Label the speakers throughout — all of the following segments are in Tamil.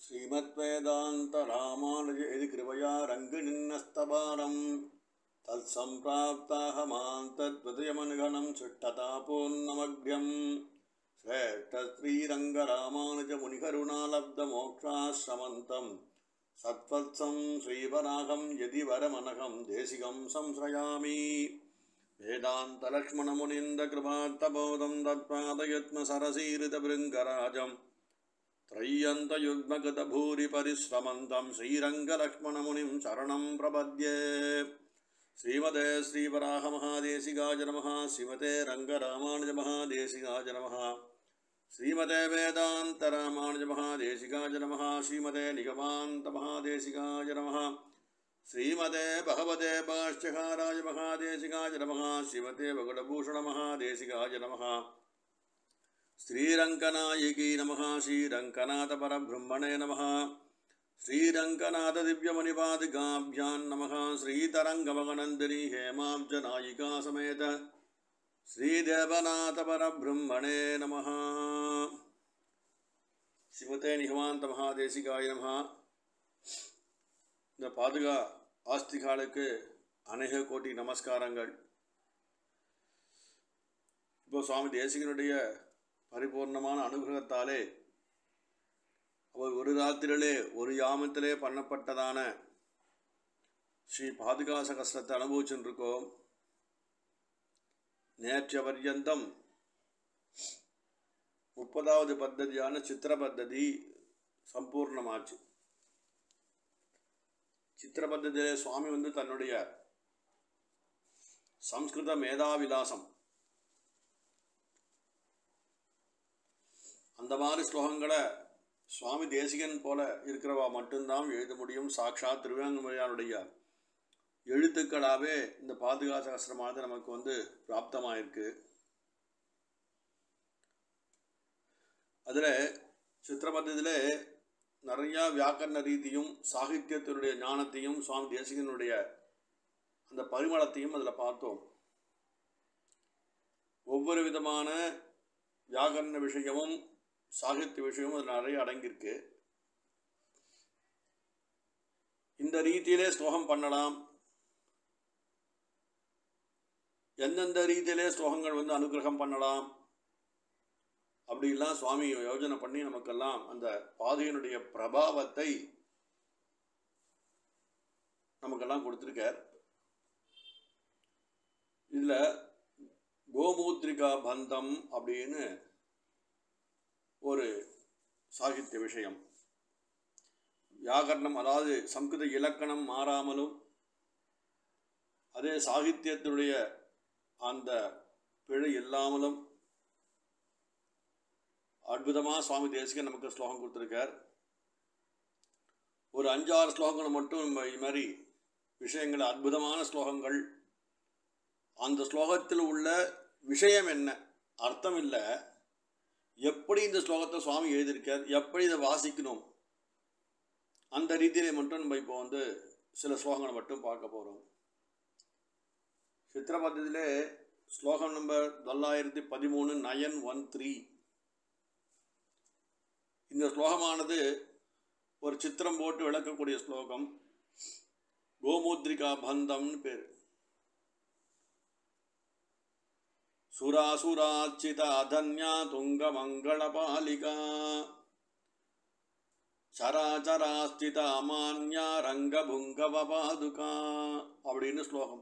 Speaker 1: श्रीमद्वेदान्तरामानुज यदि कृपया रङ्गिनिन्नस्तभारम् तत्सम्प्राप्ताहमां तद्वदयमनुगणं शिष्टतापोन्नमग्र्यम् श्रेष्ठश्रीरङ्गरामानुजमुनिकरुणालब्धमोक्षाश्रमन्तं सत्वत्सं श्रीवराहं यदि वरमनघं देशिकं संश्रयामि वेदान्तलक्ष्मणमुनिन्दकृपात्तबोधं तत्पादयुत्मसरसीरितभृङ्गराजम् त्रय्यन्तयुग्मगतभूरिपरिश्रमन्तं श्रीरङ्गलक्ष्मणमुनिं शरणं प्रपद्ये श्रीमते श्रीवराहमहादेशिकाय नमः श्रीमते रङ्गरामानुजमहादेशिकाय नमः श्रीमते वेदान्तरामानुजमहादेशिकाय नमः श्रीमते निगमान्तमहादेशिकाय नमः श्रीमते भगवते भाष्यकाराय महादेशिकाय नमः श्रीमते भगवभूषणमहादेशिकाय नमः श्रीरङ्कनायिकी नमः श्रीरङ्कनाथपरब्रह्मणे नमः श्रीरङ्कनाथदिव्यमणिपादिकाभ्यां नमः श्रीतरङ्गमगनन्दिनी हेमाब्जनायिका समेत श्रीदेवनाथपरब्रह्मणे नमः சிவத்தே நிகமாந்த மகாதேசிகாய நமஹா இந்த பாதுகா ஆஸ்திகாலுக்கு அநேக கோடி நமஸ்காரங்கள் இப்போ சுவாமி தேசிகனுடைய பரிபூர்ணமான அனுகிரகத்தாலே அவர் ஒரு ராத்திரிலே ஒரு யாமத்திலே பண்ணப்பட்டதான ஸ்ரீ பாதுகாச கஷ்டத்தை அனுபவிச்சுருக்கோம் நேற்றைய பர்யந்தம் முப்பதாவது பத்ததியான சித்திர பத்ததி சம்பூர்ணமாச்சு சித்திர பத்ததியிலே சுவாமி வந்து தன்னுடைய சம்ஸ்கிருத மேதாவிலாசம் அந்த மாதிரி ஸ்லோகங்களை சுவாமி தேசிகன் போல இருக்கிறவா மட்டும்தான் எழுத முடியும் சாட்சாத் திருவேங்கமொழியானுடைய எழுத்துக்களாகவே இந்த பாதுகா சகசிரமானது நமக்கு வந்து பிராப்தமாயிருக்கு அதில் சித்திரபத்தத்தில் நிறையா வியாக்கரண ரீதியும் சாகித்யத்தினுடைய ஞானத்தையும் சுவாமி தேசிகனுடைய அந்த பரிமளத்தையும் அதில் பார்த்தோம் ஒவ்வொரு விதமான வியாகரண விஷயமும் சாகித்ய விஷயமும் அதில் நிறைய அடங்கியிருக்கு இந்த ரீதியிலே ஸ்லோகம் பண்ணலாம் எந்தெந்த ரீதியிலே ஸ்லோகங்கள் வந்து அனுகிரகம் பண்ணலாம் அப்படிலாம் சுவாமி யோஜனை பண்ணி நமக்கெல்லாம் அந்த பாதையினுடைய பிரபாவத்தை நமக்கெல்லாம் கொடுத்துருக்கார் இதில் கோமூத்ரிகா பந்தம் அப்படின்னு ஒரு சாகித்ய விஷயம் வியாகரணம் அதாவது சம்ஸ்கிருத இலக்கணம் மாறாமலும் அதே சாகித்யத்தினுடைய அந்த பிழை இல்லாமலும் அற்புதமாக சுவாமி தேசிகன் நமக்கு ஸ்லோகம் கொடுத்துருக்கார் ஒரு அஞ்சாறு ஸ்லோகங்களை மட்டும் நம்ம இது மாதிரி விஷயங்கள் அற்புதமான ஸ்லோகங்கள் அந்த ஸ்லோகத்தில் உள்ள விஷயம் என்ன அர்த்தம் இல்லை எப்படி இந்த ஸ்லோகத்தை சுவாமி எழுதியிருக்கார் எப்படி இதை வாசிக்கணும் அந்த ரீதியிலே மட்டும் நம்ம இப்போ வந்து சில ஸ்லோகங்களை மட்டும் பார்க்க போகிறோம் சித்திரபத்தத்திலே ஸ்லோகம் நம்பர் தொள்ளாயிரத்தி பதிமூணு நயன் ஒன் த்ரீ இந்த ஸ்லோகமானது ஒரு சித்திரம் போட்டு விளக்கக்கூடிய ஸ்லோகம் கோமுத்ரிகா பந்தம்னு பேர் சுராசுராச்சிதா தன்யா துங்கமங்களபாலிகா சராச்சராஸ்திதா மான்யா ரங்கபுங்கவ பாதுகா அப்படின்னு ஸ்லோகம்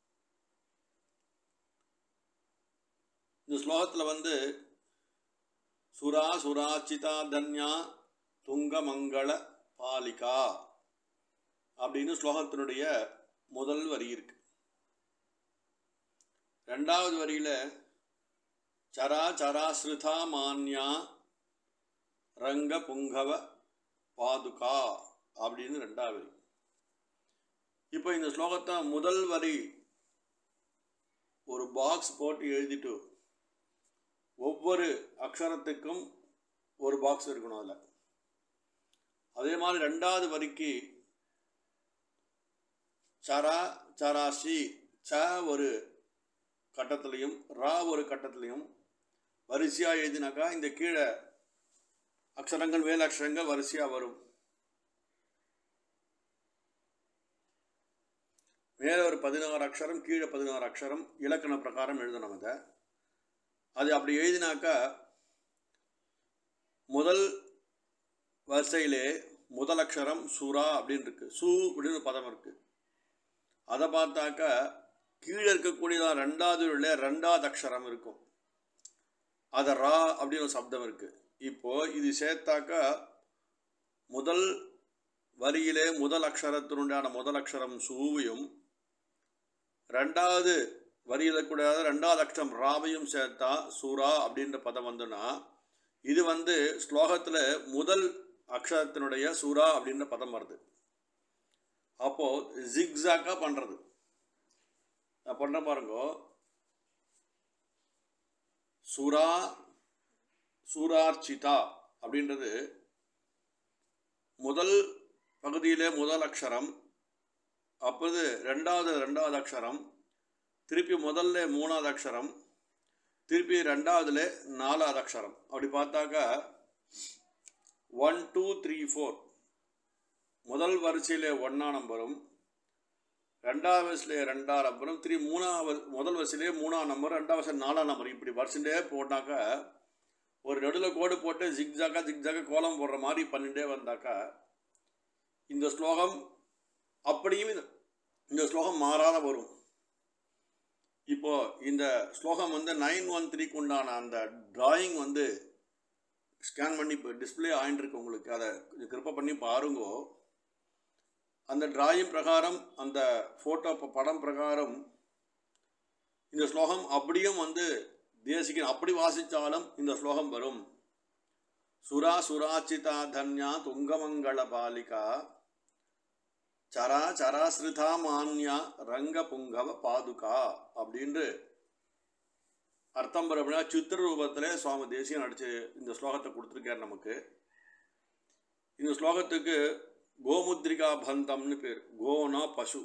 Speaker 1: இந்த ஸ்லோகத்தில் வந்து சுரா சுராச்சிதா தன்யா துங்கமங்கள பாலிகா அப்படின்னு ஸ்லோகத்தினுடைய முதல் வரி இருக்கு ரெண்டாவது வரியில் சரா சராஸ்ருதா மான்யா ரங்க புங்கவ பாதுகா அப்படின்னு ரெண்டாவது வரி இப்போ இந்த ஸ்லோகத்தை முதல் வரி ஒரு பாக்ஸ் போட்டு எழுதிட்டு ஒவ்வொரு அக்ஷரத்துக்கும் ஒரு பாக்ஸ் இருக்கணும் அதில் அதே மாதிரி ரெண்டாவது வரிக்கு சரா சராசி ச ஒரு கட்டத்துலையும் ரா ஒரு கட்டத்துலையும் வரிசையாக எழுதினாக்கா இந்த கீழே அக்ஷரங்கள் மேல் அக்ஷரங்கள் வரிசையாக வரும் மேலே ஒரு பதினாறு அக்ஷரம் கீழே பதினாறு அக்ஷரம் இலக்கண பிரகாரம் எழுதணும் அதை அது அப்படி எழுதினாக்கா முதல் வரிசையிலே முதல் அக்ஷரம் சுரா அப்படின்னு இருக்கு சு அப்படின்னு ஒரு பதம் இருக்கு அதை பார்த்தாக்கா கீழே இருக்கக்கூடியதான் ரெண்டாவது உள்ள ரெண்டாவது அக்ஷரம் இருக்கும் அதை ரா அப்படின்னு ஒரு சப்தம் இருக்கு இப்போ இது சேர்த்தாக்கா முதல் வரியிலே முதல் அக்ஷரத்தினுண்டான முதல் அக்ஷரம் சூவையும் ரெண்டாவது வரியில் கூட ரெண்டாவது அக்ஷரம் ராவையும் சேர்த்தா சூரா அப்படின்ற பதம் வந்துன்னா இது வந்து ஸ்லோகத்தில் முதல் அக்ஷரத்தினுடைய சூரா அப்படின்ற பதம் வருது அப்போது ஜிக்ஸாக்காக பண்ணுறது நான் பண்ண பாருங்க சுரா சூரார்ச்சிதா அப்படின்றது முதல் பகுதியிலே முதல் அக்ஷரம் அப்போது ரெண்டாவது ரெண்டாவது அக்ஷரம் திருப்பி முதல்ல மூணாவது அக்ஷரம் திருப்பி ரெண்டாவதுல நாலாவது அக்ஷரம் அப்படி பார்த்தாக்கா ஒன் டூ த்ரீ ஃபோர் முதல் வரிசையில் ஒன்றா நம்பரும் ரெண்டாவது வரிசையில் ரெண்டாம் நம்பரும் திருப்பி மூணாவது முதல் வரிசையிலே மூணாம் நம்பர் ரெண்டாவது வரிசை நாலாம் நம்பர் இப்படி வரிசையிலே போட்டாக்கா ஒரு நடுவில் கோடு போட்டு ஜிக்ஜாக்கா ஜிக்ஜாக்கா கோலம் போடுற மாதிரி பண்ணிட்டே வந்தாக்கா இந்த ஸ்லோகம் அப்படியும் இந்த- இந்த ஸ்லோகம் மாறாத வரும் இப்போ இந்த ஸ்லோகம் வந்து நைன் ஒன் த்ரீக்கு உண்டான அந்த டிராயிங் வந்து ஸ்கேன் பண்ணி இப்போ டிஸ்பிளே ஆயின்ட்டுருக்கு உங்களுக்கு அதை கொஞ்சம் கிருப்பை பண்ணி பாருங்கோ அந்த டிராயிங் பிரகாரம் அந்த ஃபோட்டோ படம் பிரகாரம் இந்த ஸ்லோகம் அப்படியும் வந்து தேசிகன் அப்படி வாசித்தாலும் இந்த ஸ்லோகம் வரும் சுரா சுராச்சிதா தன்யா துங்கமங்கள பாலிகா சரா சராசிரிதா மான்யா ரங்க புங்கவ பாதுகா அப்படின்று அர்த்தம் அப்படின்னா சித்திர ரூபத்தில் சுவாமி தேசியம் நடிச்சு இந்த ஸ்லோகத்தை கொடுத்துருக்கார் நமக்கு இந்த ஸ்லோகத்துக்கு கோமுத்ரிகா பந்தம்னு பேர் கோனா பசு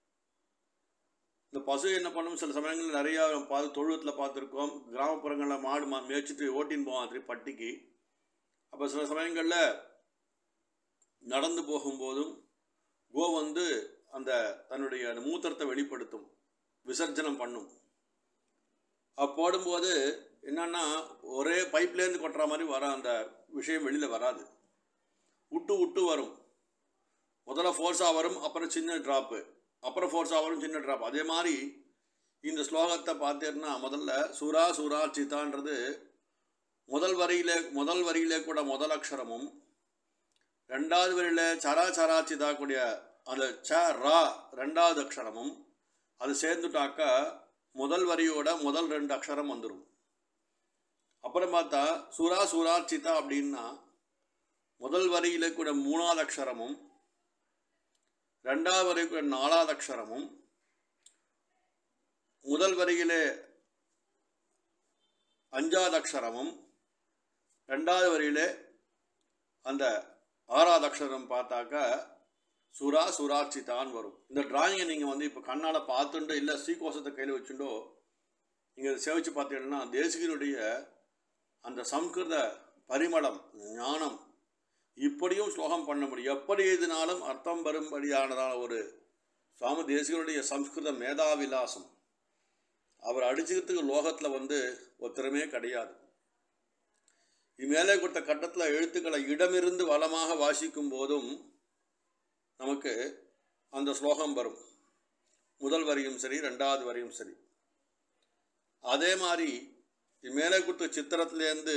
Speaker 1: இந்த பசு என்ன பண்ணும் சில சமயங்களில் நிறையா பார்த்து தொழுவத்தில் பார்த்துருக்கோம் கிராமப்புறங்களில் மாடு மா மேய்ச்சிட்டு ஓட்டின்னு போவான் திருப்பி பட்டிக்கு அப்போ சில சமயங்களில் நடந்து போகும்போதும் கோ வந்து அந்த தன்னுடைய அந்த மூத்திரத்தை வெளிப்படுத்தும் விசர்ஜனம் பண்ணும் அப்போ போடும்போது என்னன்னா ஒரே பைப்லேருந்து கொட்டுற மாதிரி வர அந்த விஷயம் வெளியில் வராது விட்டு விட்டு வரும் முதல்ல ஃபோர்ஸாக வரும் அப்புறம் சின்ன ட்ராப்பு அப்புறம் ஃபோர்ஸாக வரும் சின்ன ட்ராப் அதே மாதிரி இந்த ஸ்லோகத்தை பார்த்தீங்கன்னா முதல்ல சூரா சூரா சித்தான்றது முதல் வரியிலே முதல் வரியிலே கூட முதல் அக்ஷரமும் ரெண்டாவது வரியில சரா சரா சிதா கூடிய அந்த ச ரா ரெண்டாவது அக்ஷரமும் அது சேர்ந்துட்டாக்கா முதல் வரியோட முதல் ரெண்டு அக்ஷரம் வந்துடும் அப்புறம் பார்த்தா சூரா சூரா சிதா அப்படின்னா முதல் வரியில கூட மூணாவது அக்ஷரமும் ரெண்டாவது வரி கூட நாலாவது அக்ஷரமும் முதல் வரியிலே அஞ்சாவது அக்ஷரமும் ரெண்டாவது வரியிலே அந்த ஆறாவது அக்ஷரம் பார்த்தாக்கா சுரா சுராட்சிதான் வரும் இந்த டிராயிங்கை நீங்கள் வந்து இப்போ கண்ணால் பார்த்துண்டோ இல்லை ஸ்ரீகோஷத்தை கையில் வச்சுட்டோ நீங்கள் இதை சேவிச்சு பார்த்தீங்கன்னா தேசிகனுடைய அந்த சம்ஸ்கிருத பரிமளம் ஞானம் இப்படியும் ஸ்லோகம் பண்ண முடியும் எப்படி எழுதினாலும் அர்த்தம் வரும்படியானதான ஒரு சுவாமி தேசிகனுடைய சம்ஸ்கிருத மேதாவிலாசம் அவர் அடிச்சுக்கிறதுக்கு லோகத்தில் வந்து ஒருத்தரமே கிடையாது இம்மேலே கொடுத்த கட்டத்தில் எழுத்துக்களை இடமிருந்து வளமாக வாசிக்கும் போதும் நமக்கு அந்த ஸ்லோகம் வரும் முதல் வரியும் சரி ரெண்டாவது வரியும் சரி அதே மாதிரி இம்மேலே கொடுத்த சித்திரத்துலேருந்து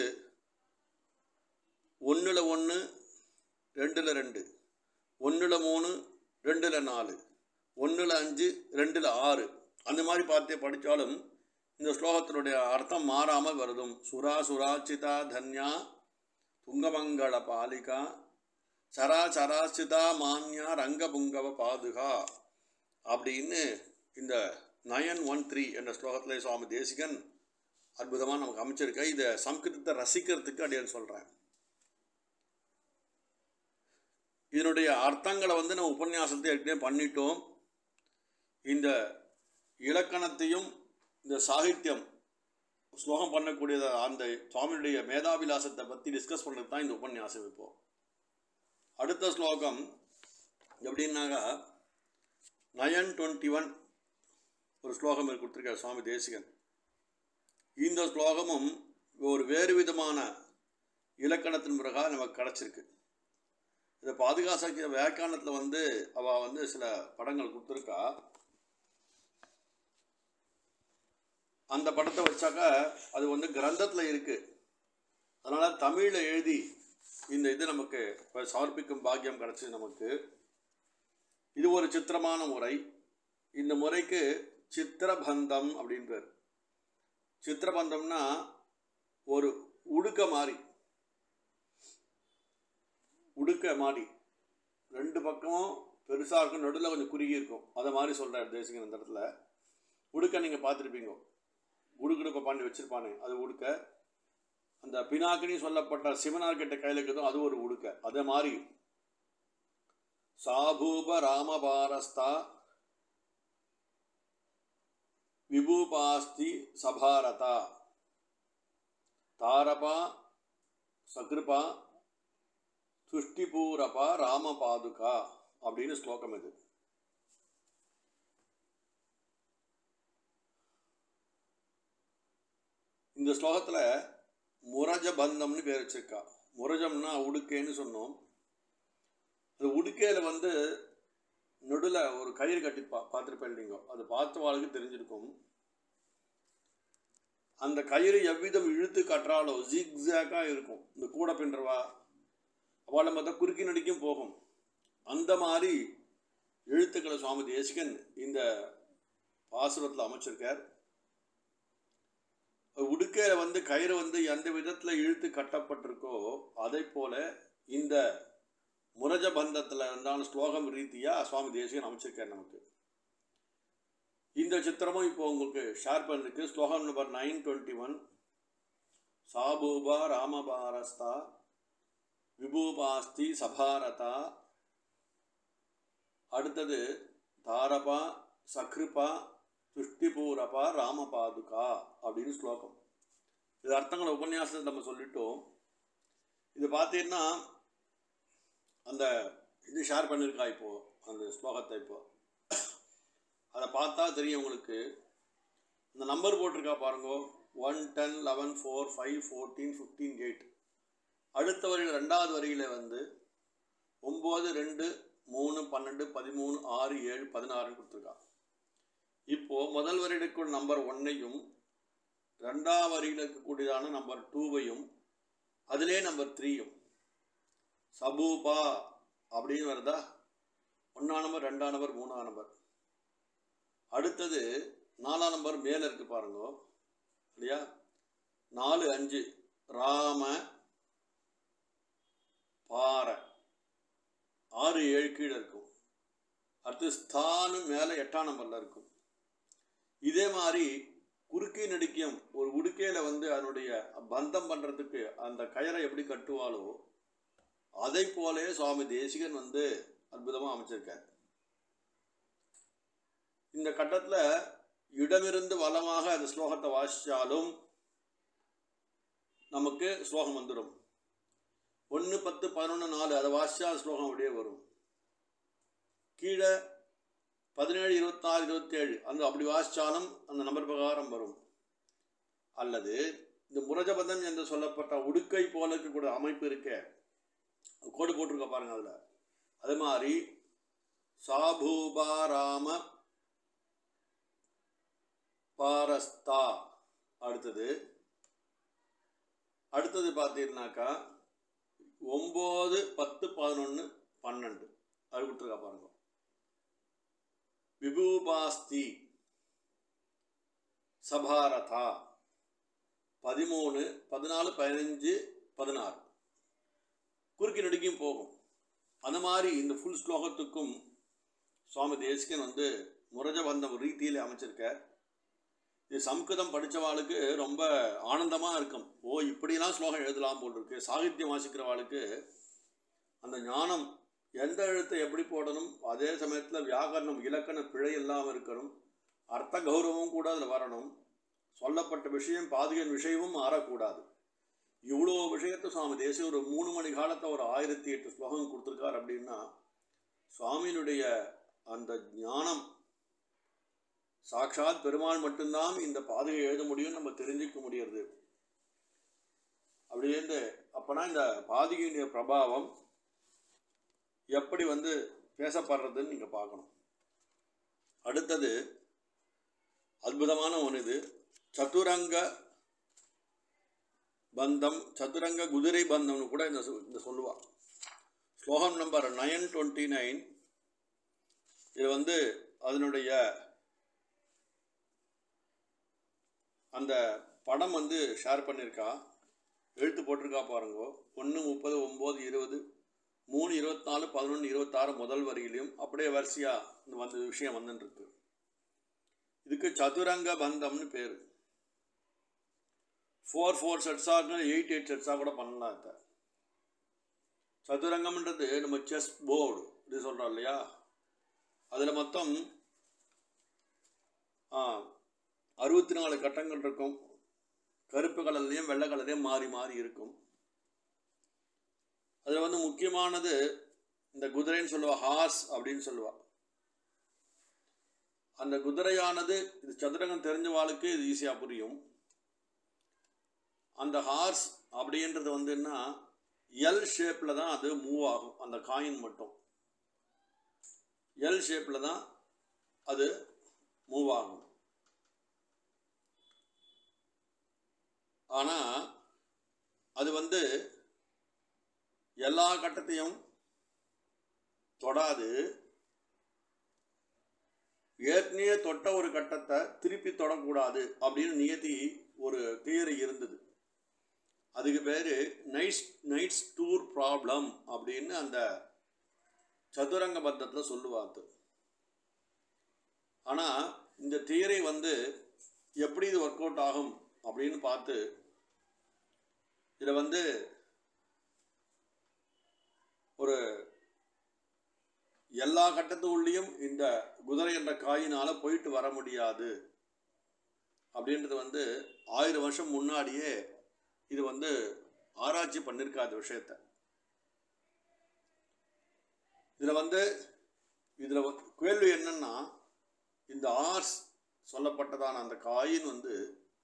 Speaker 1: ஒன்றில் ஒன்று ரெண்டில் ரெண்டு ஒன்றில் மூணு ரெண்டில் நாலு ஒன்றில் அஞ்சு ரெண்டில் ஆறு அந்த மாதிரி பார்த்தே படித்தாலும் இந்த ஸ்லோகத்தினுடைய அர்த்தம் மாறாமல் வருதும் சுரா சுராச்சிதா தன்யா துங்கமங்கள பாலிகா சரா சராச்சிதா மான்யா ரங்கபுங்கவ பாதுகா அப்படின்னு இந்த நயன் ஒன் த்ரீ என்ற ஸ்லோகத்தில் சுவாமி தேசிகன் அற்புதமாக நமக்கு அமைச்சிருக்க இதை சம்ஸ்கிருதத்தை ரசிக்கிறதுக்கு அப்படின்னு சொல்கிறேன் இதனுடைய அர்த்தங்களை வந்து நம்ம உபன்யாசத்தை ஏற்கனவே பண்ணிட்டோம் இந்த இலக்கணத்தையும் இந்த சாகித்யம் ஸ்லோகம் பண்ணக்கூடிய அந்த சுவாமியுடைய மேதாவிலாசத்தை பற்றி டிஸ்கஸ் பண்ணுறது தான் இந்த உபன்யாசம் இப்போ அடுத்த ஸ்லோகம் எப்படின்னாக்கா நயன் டுவெண்ட்டி ஒன் ஒரு ஸ்லோகம் இருக்கு கொடுத்துருக்கார் சுவாமி தேசிகன் இந்த ஸ்லோகமும் ஒரு வேறு விதமான இலக்கணத்தின் பிறகாக நமக்கு கிடச்சிருக்கு இதை பாதுகாசாக்கிய வியாக்கியானத்தில் வந்து அவள் வந்து சில படங்கள் கொடுத்துருக்கா அந்த படத்தை வச்சாக்கா அது வந்து கிரந்தத்தில் இருக்குது அதனால் தமிழில் எழுதி இந்த இது நமக்கு இப்ப சமர்ப்பிக்கும் பாக்கியம் கிடச்சி நமக்கு இது ஒரு சித்திரமான முறை இந்த முறைக்கு சித்திரபந்தம் அப்படின்னு பேர் சித்திரபந்தம்னா ஒரு உடுக்க மாதிரி உடுக்க மாதிரி ரெண்டு பக்கமும் பெருசாக இருக்கும் நடுவில் கொஞ்சம் குறுகி இருக்கும் அதை மாதிரி சொல்கிறார் தேசிகன் இந்த இடத்துல உடுக்க நீங்கள் பார்த்துருப்பீங்க உடுக்குடுப்ப பாண்டி வச்சுருப்பானே அது உடுக்க அந்த பினாக்கினி சொல்லப்பட்ட சிவனார்கிட்ட கையில் இருக்கிறதும் அது ஒரு உடுக்க அதே மாதிரி சாபூப ராமபாரஸ்தா விபூபாஸ்தி சபாரதா தாரபா சகிருபா துஷ்டிபூரபா ராமபாதுகா அப்படின்னு ஸ்லோகம் இது இந்த ஸ்லோகத்தில் முரஜ பந்தம்னு பேர் வச்சிருக்கா முரஜம்னா உடுக்கைன்னு சொன்னோம் அது உடுக்கையில் வந்து நடுவில் ஒரு கயிறு கட்டி பா பார்த்துருப்பேன் நீங்கள் அது பார்த்தவாளுக்கு தெரிஞ்சிருக்கும் அந்த கயிறு எவ்விதம் இழுத்து கட்டுறாலோ ஜிக்ஸாக்காக இருக்கும் இந்த கூட பின்றவா அவளை பார்த்தா குறுக்கி நடிக்கும் போகும் அந்த மாதிரி எழுத்துக்களை சுவாமி தேசிகன் இந்த பாசுரத்தில் அமைச்சிருக்கார் உடுக்கையில் வந்து கயிறு வந்து எந்த விதத்தில் இழுத்து கட்டப்பட்டிருக்கோ அதை போல இந்த முரஜ பந்தத்தில் இருந்தாலும் ஸ்லோகம் ரீதியாக சுவாமி தேசிகன் அமைச்சிருக்கார் நமக்கு இந்த சித்திரமும் இப்போ உங்களுக்கு ஷேர் பண்ணிருக்கு ஸ்லோகம் நம்பர் நைன் டுவெண்ட்டி ஒன் சாபூபா ராமபாரஸ்தா விபூபாஸ்தி சபாரதா அடுத்தது தாரபா சக்ருபா துஷ்டிபூரபா ராமபாதுகா அப்படின்னு ஸ்லோகம் இது அர்த்தங்களை உபன்யாசத்தை நம்ம சொல்லிட்டோம் இது பார்த்தீங்கன்னா அந்த இது ஷேர் பண்ணியிருக்கா இப்போது அந்த ஸ்லோகத்தை இப்போது அதை பார்த்தா தெரியும் உங்களுக்கு இந்த நம்பர் போட்டிருக்கா பாருங்க one ten eleven four five fourteen fifteen eight அடுத்த வரியில் ரெண்டாவது வரியில் வந்து ஒம்பது ரெண்டு மூணு பன்னெண்டு பதிமூணு ஆறு ஏழு பதினாறுன்னு கொடுத்துருக்கா இப்போது முதல் வரியிலுக்குள் நம்பர் ஒன்னையும் ரெண்டாம் வரியில் இருக்கக்கூடியதான நம்பர் டூவையும் அதிலே நம்பர் த்ரீயும் சபூபா அப்படின்னு வருதா ஒன்றாம் நம்பர் ரெண்டாம் நம்பர் மூணாம் நம்பர் அடுத்தது நாலாம் நம்பர் மேலே இருக்கு பாருங்க இல்லையா நாலு அஞ்சு ராம பாறை ஆறு ஏழு கீழே இருக்கும் அடுத்து ஸ்தானு மேலே எட்டாம் நம்பரில் இருக்கும் இதே மாதிரி குறுக்கி நடிக்கும் ஒரு உடுக்கையில் வந்து அதனுடைய பந்தம் பண்ணுறதுக்கு அந்த கயரை எப்படி கட்டுவாளோ அதை போலே சுவாமி தேசிகன் வந்து அற்புதமாக அமைச்சிருக்கார் இந்த கட்டத்தில் இடமிருந்து வளமாக அந்த ஸ்லோகத்தை வாசித்தாலும் நமக்கு ஸ்லோகம் வந்துடும் ஒன்று பத்து பதினொன்று நாலு அதை வாசித்தா ஸ்லோகம் அப்படியே வரும் கீழே பதினேழு இருபத்தாறு இருபத்தேழு அந்த அப்படி வாசித்தாலும் அந்த நம்பர் பிரகாரம் வரும் அல்லது இந்த முரஜபதம் என்று சொல்லப்பட்ட உடுக்கை போல இருக்கக்கூடிய அமைப்பு இருக்க கோடு போட்டிருக்க பாருங்க அதில் அது மாதிரி சாபூபாராம பாரஸ்தா அடுத்தது அடுத்தது பார்த்தீங்கன்னாக்கா ஒம்பது பத்து பதினொன்று பன்னெண்டு அது கொடுத்துருக்கா பாருங்க விபூபாஸ்தி சபாரதா பதிமூணு பதினாலு பதினஞ்சு பதினாறு குறுக்கி நடுக்கியும் போகும் அந்த மாதிரி இந்த ஃபுல் ஸ்லோகத்துக்கும் சுவாமி தேசிகன் வந்து முரஜபந்தம் ரீதியில் அமைச்சிருக்கார் இது சம்ஸ்கிருதம் படித்தவாளுக்கு ரொம்ப ஆனந்தமாக இருக்கும் ஓ இப்படிலாம் ஸ்லோகம் எழுதலாம் போல் இருக்கு சாகித்யம் வாசிக்கிறவாளுக்கு அந்த ஞானம் எந்த எழுத்தை எப்படி போடணும் அதே சமயத்தில் வியாகரணம் இலக்கண பிழை இல்லாமல் இருக்கணும் அர்த்த கௌரவமும் கூட அதில் வரணும் சொல்லப்பட்ட விஷயம் பாதுகன் விஷயமும் மாறக்கூடாது இவ்வளோ விஷயத்தை சுவாமி தேசிய ஒரு மூணு மணி காலத்தை ஒரு ஆயிரத்தி எட்டு ஸ்லோகம் கொடுத்துருக்கார் அப்படின்னா சுவாமியினுடைய அந்த ஞானம் சாட்சாத் பெருமாள் மட்டும்தான் இந்த பாதையை எழுத முடியும் நம்ம தெரிஞ்சுக்க முடியறது அப்படியே இந்த அப்போனா இந்த பாதிகையினுடைய பிரபாவம் எப்படி வந்து பேசப்படுறதுன்னு நீங்கள் பார்க்கணும் அடுத்தது அற்புதமான ஒன்று இது சதுரங்க பந்தம் சதுரங்க குதிரை பந்தம்னு கூட இந்த சொ- இந்த சொல்லுவா ஸ்லோகம் நம்பர் நயன் டுவெண்ட்டி நைன் இது வந்து அதனுடைய அந்த படம் வந்து ஷேர் பண்ணியிருக்கா எழுத்து போட்டிருக்கா பாருங்கோ ஒன்று முப்பது ஒம்பது இருபது மூணு இருபத்தாலு பதினொன்று இருபத்தாறு முதல் வரியிலையும் அப்படியே வரிசையாக இந்த வந்து விஷயம் வந்துட்டுருக்கு இதுக்கு சதுரங்க பந்தம்னு பேர் ஃபோர் ஃபோர் செட்ஸாக எயிட் எயிட் செட்ஸாக கூட பண்ணலாம் இதை சதுரங்கம்ன்றது நம்ம செஸ் போர்டு இது சொல்கிறோம் இல்லையா அதில் மொத்தம் அறுபத்தி நாலு கட்டங்கள் இருக்கும் கருப்பு கலர்லேயும் வெள்ளை கலர்லேயும் மாறி மாறி இருக்கும் அதில் வந்து முக்கியமானது இந்த குதிரைன்னு சொல்லுவா ஹார்ஸ் அப்படின்னு சொல்லுவா அந்த குதிரையானது இது சதுரங்கம் தெரிஞ்சவாளுக்கு இது ஈஸியாக புரியும் அந்த ஹார்ஸ் அப்படின்றது வந்துன்னா எல் ஷேப்பில் தான் அது மூவ் ஆகும் அந்த காயின் மட்டும் எல் ஷேப்பில் தான் அது மூவ் ஆகும் ஆனால் அது வந்து எல்லா கட்டத்தையும் தொடாது ஏற்கனவே தொட்ட ஒரு கட்டத்தை திருப்பி தொடக்கூடாது அப்படின்னு நியதி ஒரு தியரி இருந்தது அதுக்கு பேர் நைட்ஸ் நைட்ஸ் டூர் ப்ராப்ளம் அப்படின்னு அந்த சதுரங்க பத்தத்தில் சொல்லுவாத்து ஆனால் இந்த தியரி வந்து எப்படி இது ஒர்க் அவுட் ஆகும் அப்படின்னு பார்த்து இதில் வந்து ஒரு எல்லா கட்டத்துக்குள்ளேயும் இந்த குதிரை என்ற காயினால் போயிட்டு வர முடியாது அப்படின்றது வந்து ஆயிரம் வருஷம் முன்னாடியே இது வந்து ஆராய்ச்சி பண்ணியிருக்காத விஷயத்த இதில் வந்து இதில் கேள்வி என்னன்னா இந்த ஆர்ஸ் சொல்லப்பட்டதான அந்த காயின் வந்து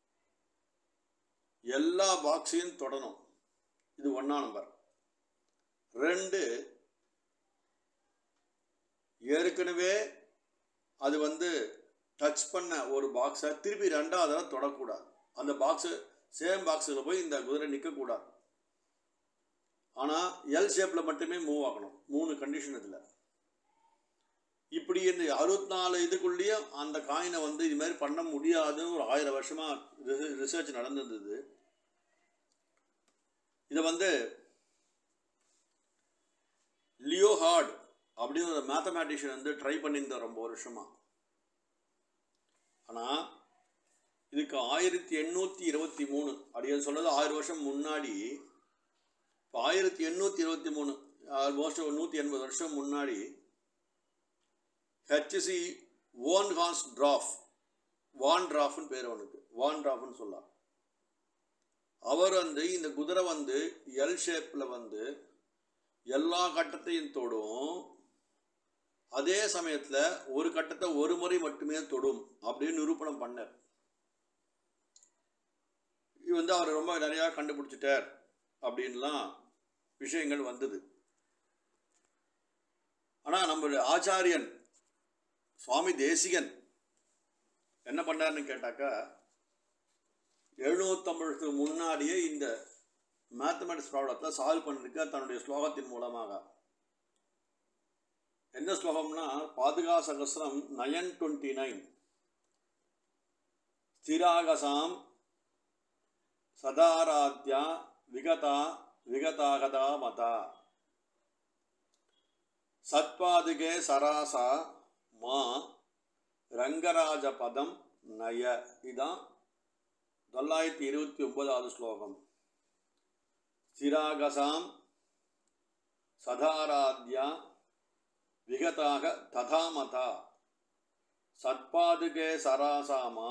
Speaker 1: எல்லா பாக்ஸையும் தொடணும் இது ஒன்றா நம்பர் ரெண்டு ஏற்கனவே அது வந்து டச் பண்ண ஒரு பாக்ஸை திருப்பி ரெண்டாவது தடவை தொடக்கூடாது அந்த பாக்ஸு சேம் பாக்ஸில் போய் இந்த குதிரை நிற்கக்கூடாது ஆனால் எல் ஷேப்பில் மட்டுமே மூவ் ஆகணும் மூணு கண்டிஷன் இதில் இப்படி இந்த அறுபத்தி நாலு இதுக்குள்ளேயும் அந்த காயினை வந்து இது மாதிரி பண்ண முடியாதுன்னு ஒரு ஆயிரம் வருஷமாக ரிசர்ச் நடந்திருந்தது இதை வந்து லியோ ஹார்ட் அப்படின்னு ஒரு மேத்தமேட்டிஷியன் வந்து ட்ரை பண்ணியிருந்தார் ரொம்ப வருஷமாக ஆனால் இதுக்கு ஆயிரத்தி எண்ணூற்றி இருபத்தி மூணு அப்படின்னு சொல்கிறது ஆயிரம் வருஷம் முன்னாடி இப்போ ஆயிரத்தி எண்ணூற்றி இருபத்தி மூணு ஆல்மோஸ்ட் ஒரு நூற்றி எண்பது வருஷம் முன்னாடி ஹெச்சி ஓன் ஹான்ஸ் டிராஃப் வான் டிராஃப்னு பேர் அவனுக்கு வான் டிராஃப்னு சொல்லலாம் அவர் வந்து இந்த குதிரை வந்து எல் ஷேப்பில் வந்து எல்லா கட்டத்தையும் தொடும் அதே சமயத்தில் ஒரு கட்டத்தை ஒரு முறை மட்டுமே தொடும் அப்படின்னு நிரூபணம் பண்ணார் இது வந்து அவர் ரொம்ப நிறையா கண்டுபிடிச்சிட்டார் அப்படின்லாம் விஷயங்கள் வந்தது ஆனால் நம்மளுடைய ஆச்சாரியன் சுவாமி தேசிகன் என்ன பண்ணாருன்னு கேட்டாக்கா எழுநூற்றம்பதுக்கு முன்னாடியே இந்த மேத்தமெட்டிக்ஸ் ப்ராப்ளத்தை சால்வ் பண்ணிருக்க தன்னுடைய ஸ்லோகத்தின் மூலமாக எந்த ஸ்லோகம்னா பாதுகா சகசிரம் நயன் டுவெண்ட்டி நைன் ஸ்திராகசாம் சதாராத்யா விகதா விகதாகதா மதா சத்பாதுகே சராசா மா ரங்கராஜ பதம் நய இதான் தொள்ளாயிரத்தி இருபத்தி ஒன்பதாவது ஸ்லோகம் ஸ்திராகசாம் சதாராத்யா விகதாக ததாமதா சத்பாதுகே சராசாமா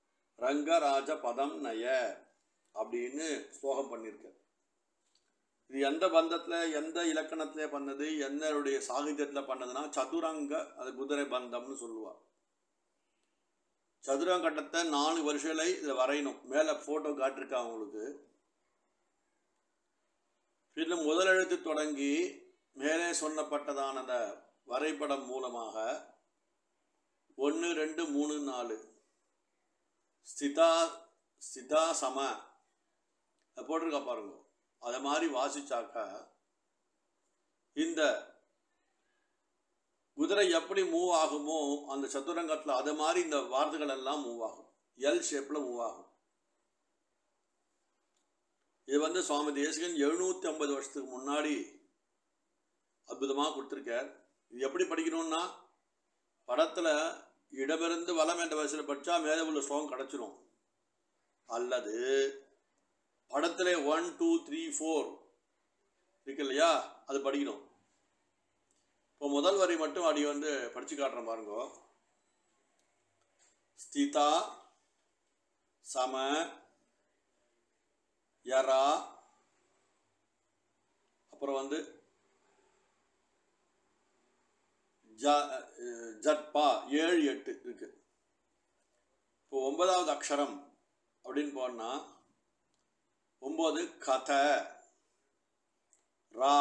Speaker 1: ரங்கராஜ பதம் நய அப்படின்னு ஸ்லோகம் பண்ணியிருக்க இது எந்த பந்தத்தில் எந்த இலக்கணத்தில் பண்ணது என்னுடைய சாகித்யத்தில் பண்ணதுன்னா சதுரங்க அது குதிரை பந்தம்னு சொல்லுவா சதுரங்கட்டத்தை நாலு வருஷங்களை இதில் வரையணும் மேலே ஃபோட்டோ காட்டிருக்கா உங்களுக்கு இதில் முதலெழுத்து தொடங்கி மேலே சொன்னப்பட்டதான அந்த வரைபடம் மூலமாக ஒன்று ரெண்டு மூணு நாலு ஸ்திதா ஸ்திதா சம அது போட்டிருக்கா பாருங்க அதை மாதிரி வாசிச்சாக்கா இந்த குதிரை எப்படி மூவ் ஆகுமோ அந்த சதுரங்கத்தில் அது மாதிரி இந்த வார்த்தைகள் எல்லாம் மூவ் ஆகும் எல் ஷேப்பில் மூவ் ஆகும் இது வந்து சுவாமி தேசிகன் எழுநூற்றி ஐம்பது வருஷத்துக்கு முன்னாடி அற்புதமாக கொடுத்துருக்கார் இது எப்படி படிக்கணும்னா படத்தில் இடமிருந்து வலம் என்ற வயசில் படித்தா மேலே உள்ள ஸ்லோகம் கிடச்சிரும் அல்லது படத்தில் ஒன் டூ த்ரீ ஃபோர் இருக்கு இல்லையா அது படிக்கணும் இப்போ முதல் வரி மட்டும் அடி வந்து படித்து காட்டுறேன் பாருங்க ஸ்திதா சம யரா அப்புறம் வந்து ஜ ஜட்பா ஏழு எட்டு இருக்கு இப்போ ஒன்பதாவது அக்ஷரம் அப்படின்னு போனால் ஒம்பது கத ரா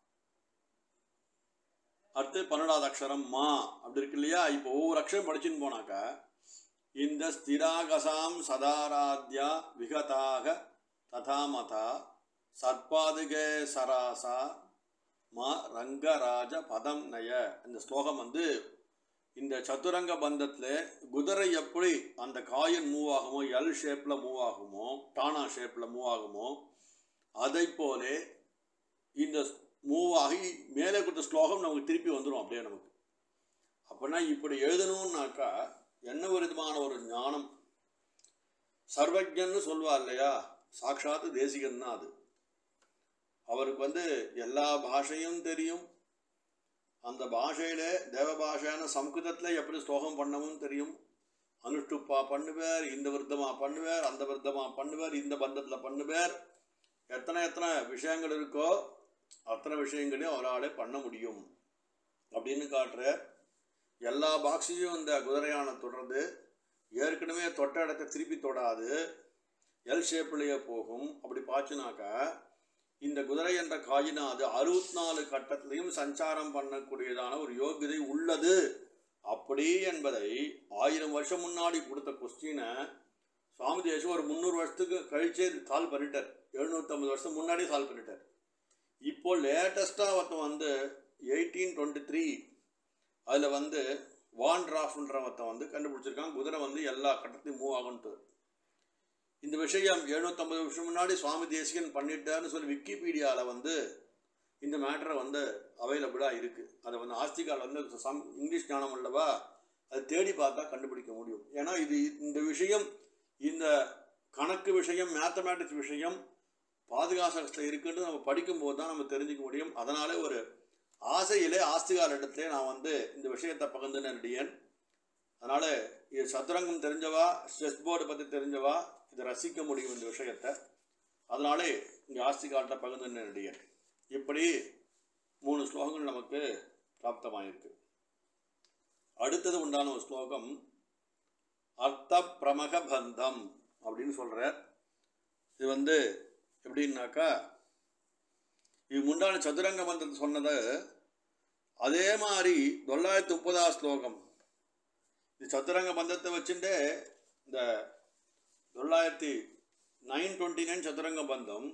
Speaker 1: அடுத்து பன்னெண்டாவது அக்ஷரம் மா அப்படி இருக்கு இல்லையா இப்போ ஒவ்வொரு அக்ஷரம் படிச்சுன்னு போனாக்கா இந்த ஸ்திராகசாம் சதாராத்யா விகதாக ததாமதா சத்பாதுகே சராசா மா ரங்கராஜ பதம் நய இந்த ஸ்லோகம் வந்து இந்த சதுரங்க பந்தத்தில் குதிரை எப்படி அந்த காயின் மூவ் ஆகுமோ எல் ஷேப்பில் மூவ் ஆகுமோ டானா ஷேப்பில் மூவ் ஆகுமோ அதை போலே இந்த மூவ் ஆகி மேலே கொடுத்த ஸ்லோகம் நமக்கு திருப்பி வந்துடும் அப்படியே நமக்கு அப்படின்னா இப்படி எழுதணும்னாக்கா என்ன ஒரு விதமான ஒரு ஞானம் சர்வஜன்னு சொல்வா இல்லையா சாட்சாத்து தேசிகன் தான் அது அவருக்கு வந்து எல்லா பாஷையும் தெரியும் அந்த பாஷையில தேவ பாஷையான சம்ஸ்கிருதத்தில் எப்படி ஸ்லோகம் பண்ணவும் தெரியும் அனுஷ்டுப்பா பண்ணுவார் இந்த விருத்தமாக பண்ணுவார் அந்த விருத்தமாக பண்ணுவார் இந்த பந்தத்தில் பண்ணுவார் எத்தனை எத்தனை விஷயங்கள் இருக்கோ அத்தனை விஷயங்களையும் அவரால் பண்ண முடியும் அப்படின்னு காட்டுறார் எல்லா பாக்ஸையும் இந்த குதிரையான தொடர்ந்து ஏற்கனவே தொட்ட இடத்த திருப்பி தொடாது எல் ஷேப்லேயே போகும் அப்படி பார்த்துனாக்கா இந்த குதிரை என்ற காயினா அது அறுபத்தி நாலு கட்டத்திலையும் சஞ்சாரம் பண்ணக்கூடியதான ஒரு யோகிதை உள்ளது அப்படி என்பதை ஆயிரம் வருஷம் முன்னாடி கொடுத்த கொஸ்டினை சுவாமி தேசம் ஒரு முந்நூறு வருஷத்துக்கு கழிச்சே சால்வ் பண்ணிட்டார் எழுநூற்றம்பது வருஷம் முன்னாடி சால்வ் பண்ணிட்டார் இப்போ லேட்டஸ்ட்டாக ஒருத்தன் வந்து எயிட்டீன் டுவெண்ட்டி த்ரீ அதில் வந்து வான் டிராஃப்ன்ற ஒருத்தன் வந்து கண்டுபிடிச்சிருக்கான் குதிரை வந்து எல்லா கட்டத்தையும் மூவ் ஆகுன்ட்டு இந்த விஷயம் எழுநூற்றம்பது வருஷம் முன்னாடி சுவாமி தேசிகன் பண்ணிட்டான்னு சொல்லி விக்கிபீடியாவில் வந்து இந்த மேட்டரை வந்து அவைலபிளாக இருக்குது அதை வந்து ஆஸ்திகால் வந்து சம் இங்கிலீஷ் ஞானம் அல்லவா அதை தேடி பார்த்தா கண்டுபிடிக்க முடியும் ஏன்னா இது இந்த விஷயம் இந்த கணக்கு விஷயம் மேத்தமேட்டிக்ஸ் விஷயம் பாதுகாசத்தில் இருக்குன்னு நம்ம படிக்கும்போது தான் நம்ம தெரிஞ்சுக்க முடியும் அதனாலே ஒரு ஆசையிலே ஆஸ்திகால் இடத்துல நான் வந்து இந்த விஷயத்தை பகிர்ந்துனடியேன் அதனால் இது சதுரங்கம் தெரிஞ்சவா செஸ் போர்டு பற்றி தெரிஞ்சவா இதை ரசிக்க முடியும் இந்த விஷயத்தை அதனாலே இங்கே ஆஸ்திகால்கிட்ட பகிர்ந்துனடியேன் இப்படி மூணு ஸ்லோகங்கள் நமக்கு பிராப்தமாயிருக்கு அடுத்தது உண்டான ஒரு ஸ்லோகம் அர்த்த பிரமக பந்தம் அப்படின்னு சொல்கிறார் இது வந்து எப்படின்னாக்கா இது முண்டான சதுரங்க மந்திரத்தை சொன்னதை அதே மாதிரி தொள்ளாயிரத்தி முப்பதாம் ஸ்லோகம் இது சதுரங்க பந்தத்தை வச்சுட்டு இந்த தொள்ளாயிரத்தி நைன் டுவெண்ட்டி நைன் சதுரங்க பந்தம்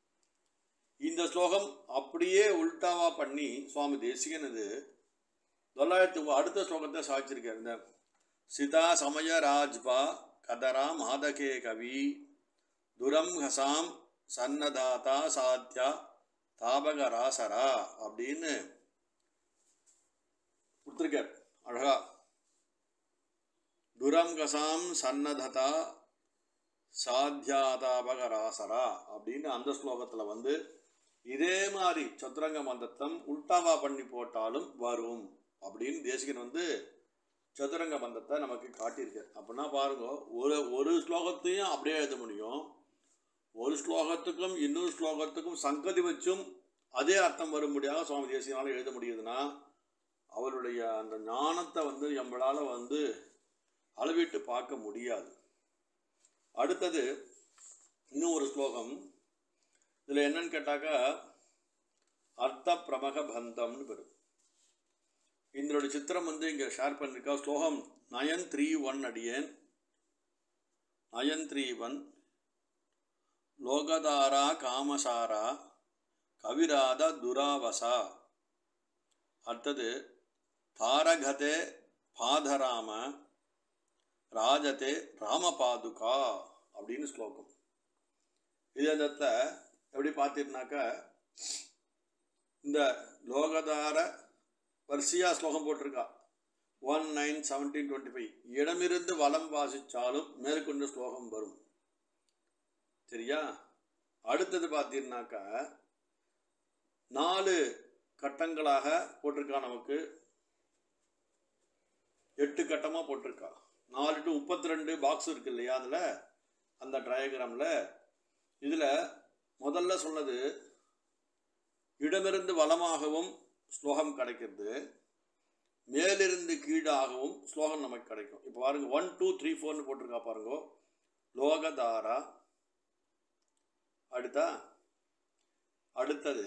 Speaker 1: இந்த ஸ்லோகம் அப்படியே உல்டாவா பண்ணி சுவாமி தேசிகன் இது தொள்ளாயிரத்தி அடுத்த ஸ்லோகத்தை சாய்ச்சிருக்கார் இந்த சிதா சமய ராஜ்பா கதரா மாதகே கவி துரம் ஹசாம் சன்னதாதா சாத்யா தாபக ராசரா அப்படின்னு கொடுத்துருக்கார் அழகா துரம் கசாம் சன்னததா சாத்தியாதாபக ராசரா அப்படின்னு அந்த ஸ்லோகத்தில் வந்து இதே மாதிரி சதுரங்க மந்தத்தம் உல்டாவா பண்ணி போட்டாலும் வரும் அப்படின்னு தேசிகன் வந்து சதுரங்க பந்தத்தை நமக்கு காட்டியிருக்கார் அப்படின்னா பாருங்க ஒரு ஒரு ஸ்லோகத்தையும் அப்படியே எழுத முடியும் ஒரு ஸ்லோகத்துக்கும் இன்னொரு ஸ்லோகத்துக்கும் சங்கதி வச்சும் அதே அர்த்தம் வரும்படியாக சுவாமி தேசியனால் எழுத முடியுதுன்னா அவருடைய அந்த ஞானத்தை வந்து நம்மளால் வந்து அளவிட்டு பார்க்க முடியாது அடுத்தது இன்னும் ஒரு ஸ்லோகம் இதில் என்னன்னு கேட்டாக்கா அர்த்த பிரமக பந்தம்னு வரும் இதனுடைய சித்திரம் வந்து இங்கே ஷேர் பண்ணியிருக்கா ஸ்லோகம் நயன் த்ரீ ஒன் அடியேன் நயன் த்ரீ ஒன் லோகதாரா காமசாரா கவிராத துராவசா அடுத்தது தாரகதே பாதராம ராஜதே ராமபாதுகா அப்படின்னு ஸ்லோகம் இது அந்த இடத்துல எப்படி பார்த்தீங்கன்னாக்கா இந்த லோகதார வரிசையாக ஸ்லோகம் போட்டிருக்கா one nine seventeen twenty five இடமிருந்து வலம் வாசித்தாலும் மேற்கொண்டு ஸ்லோகம் வரும் சரியா அடுத்தது பார்த்தீங்கன்னாக்கா நாலு கட்டங்களாக போட்டிருக்கா நமக்கு எட்டு கட்டமாக போட்டிருக்கா நாலு டு முப்பத்தி ரெண்டு பாக்ஸ் இருக்கு இல்லையா அதில் அந்த டயக்ராமில் இதில் முதல்ல சொன்னது இடமிருந்து வலமாகவும் ஸ்லோகம் கிடைக்கிறது மேலிருந்து கீழாகவும் ஸ்லோகம் நமக்கு கிடைக்கும் இப்போ பாருங்க ஒன் டூ த்ரீ ஃபோர்னு போட்டிருக்கா பாருங்க லோகதாரா அடுத்தா அடுத்தது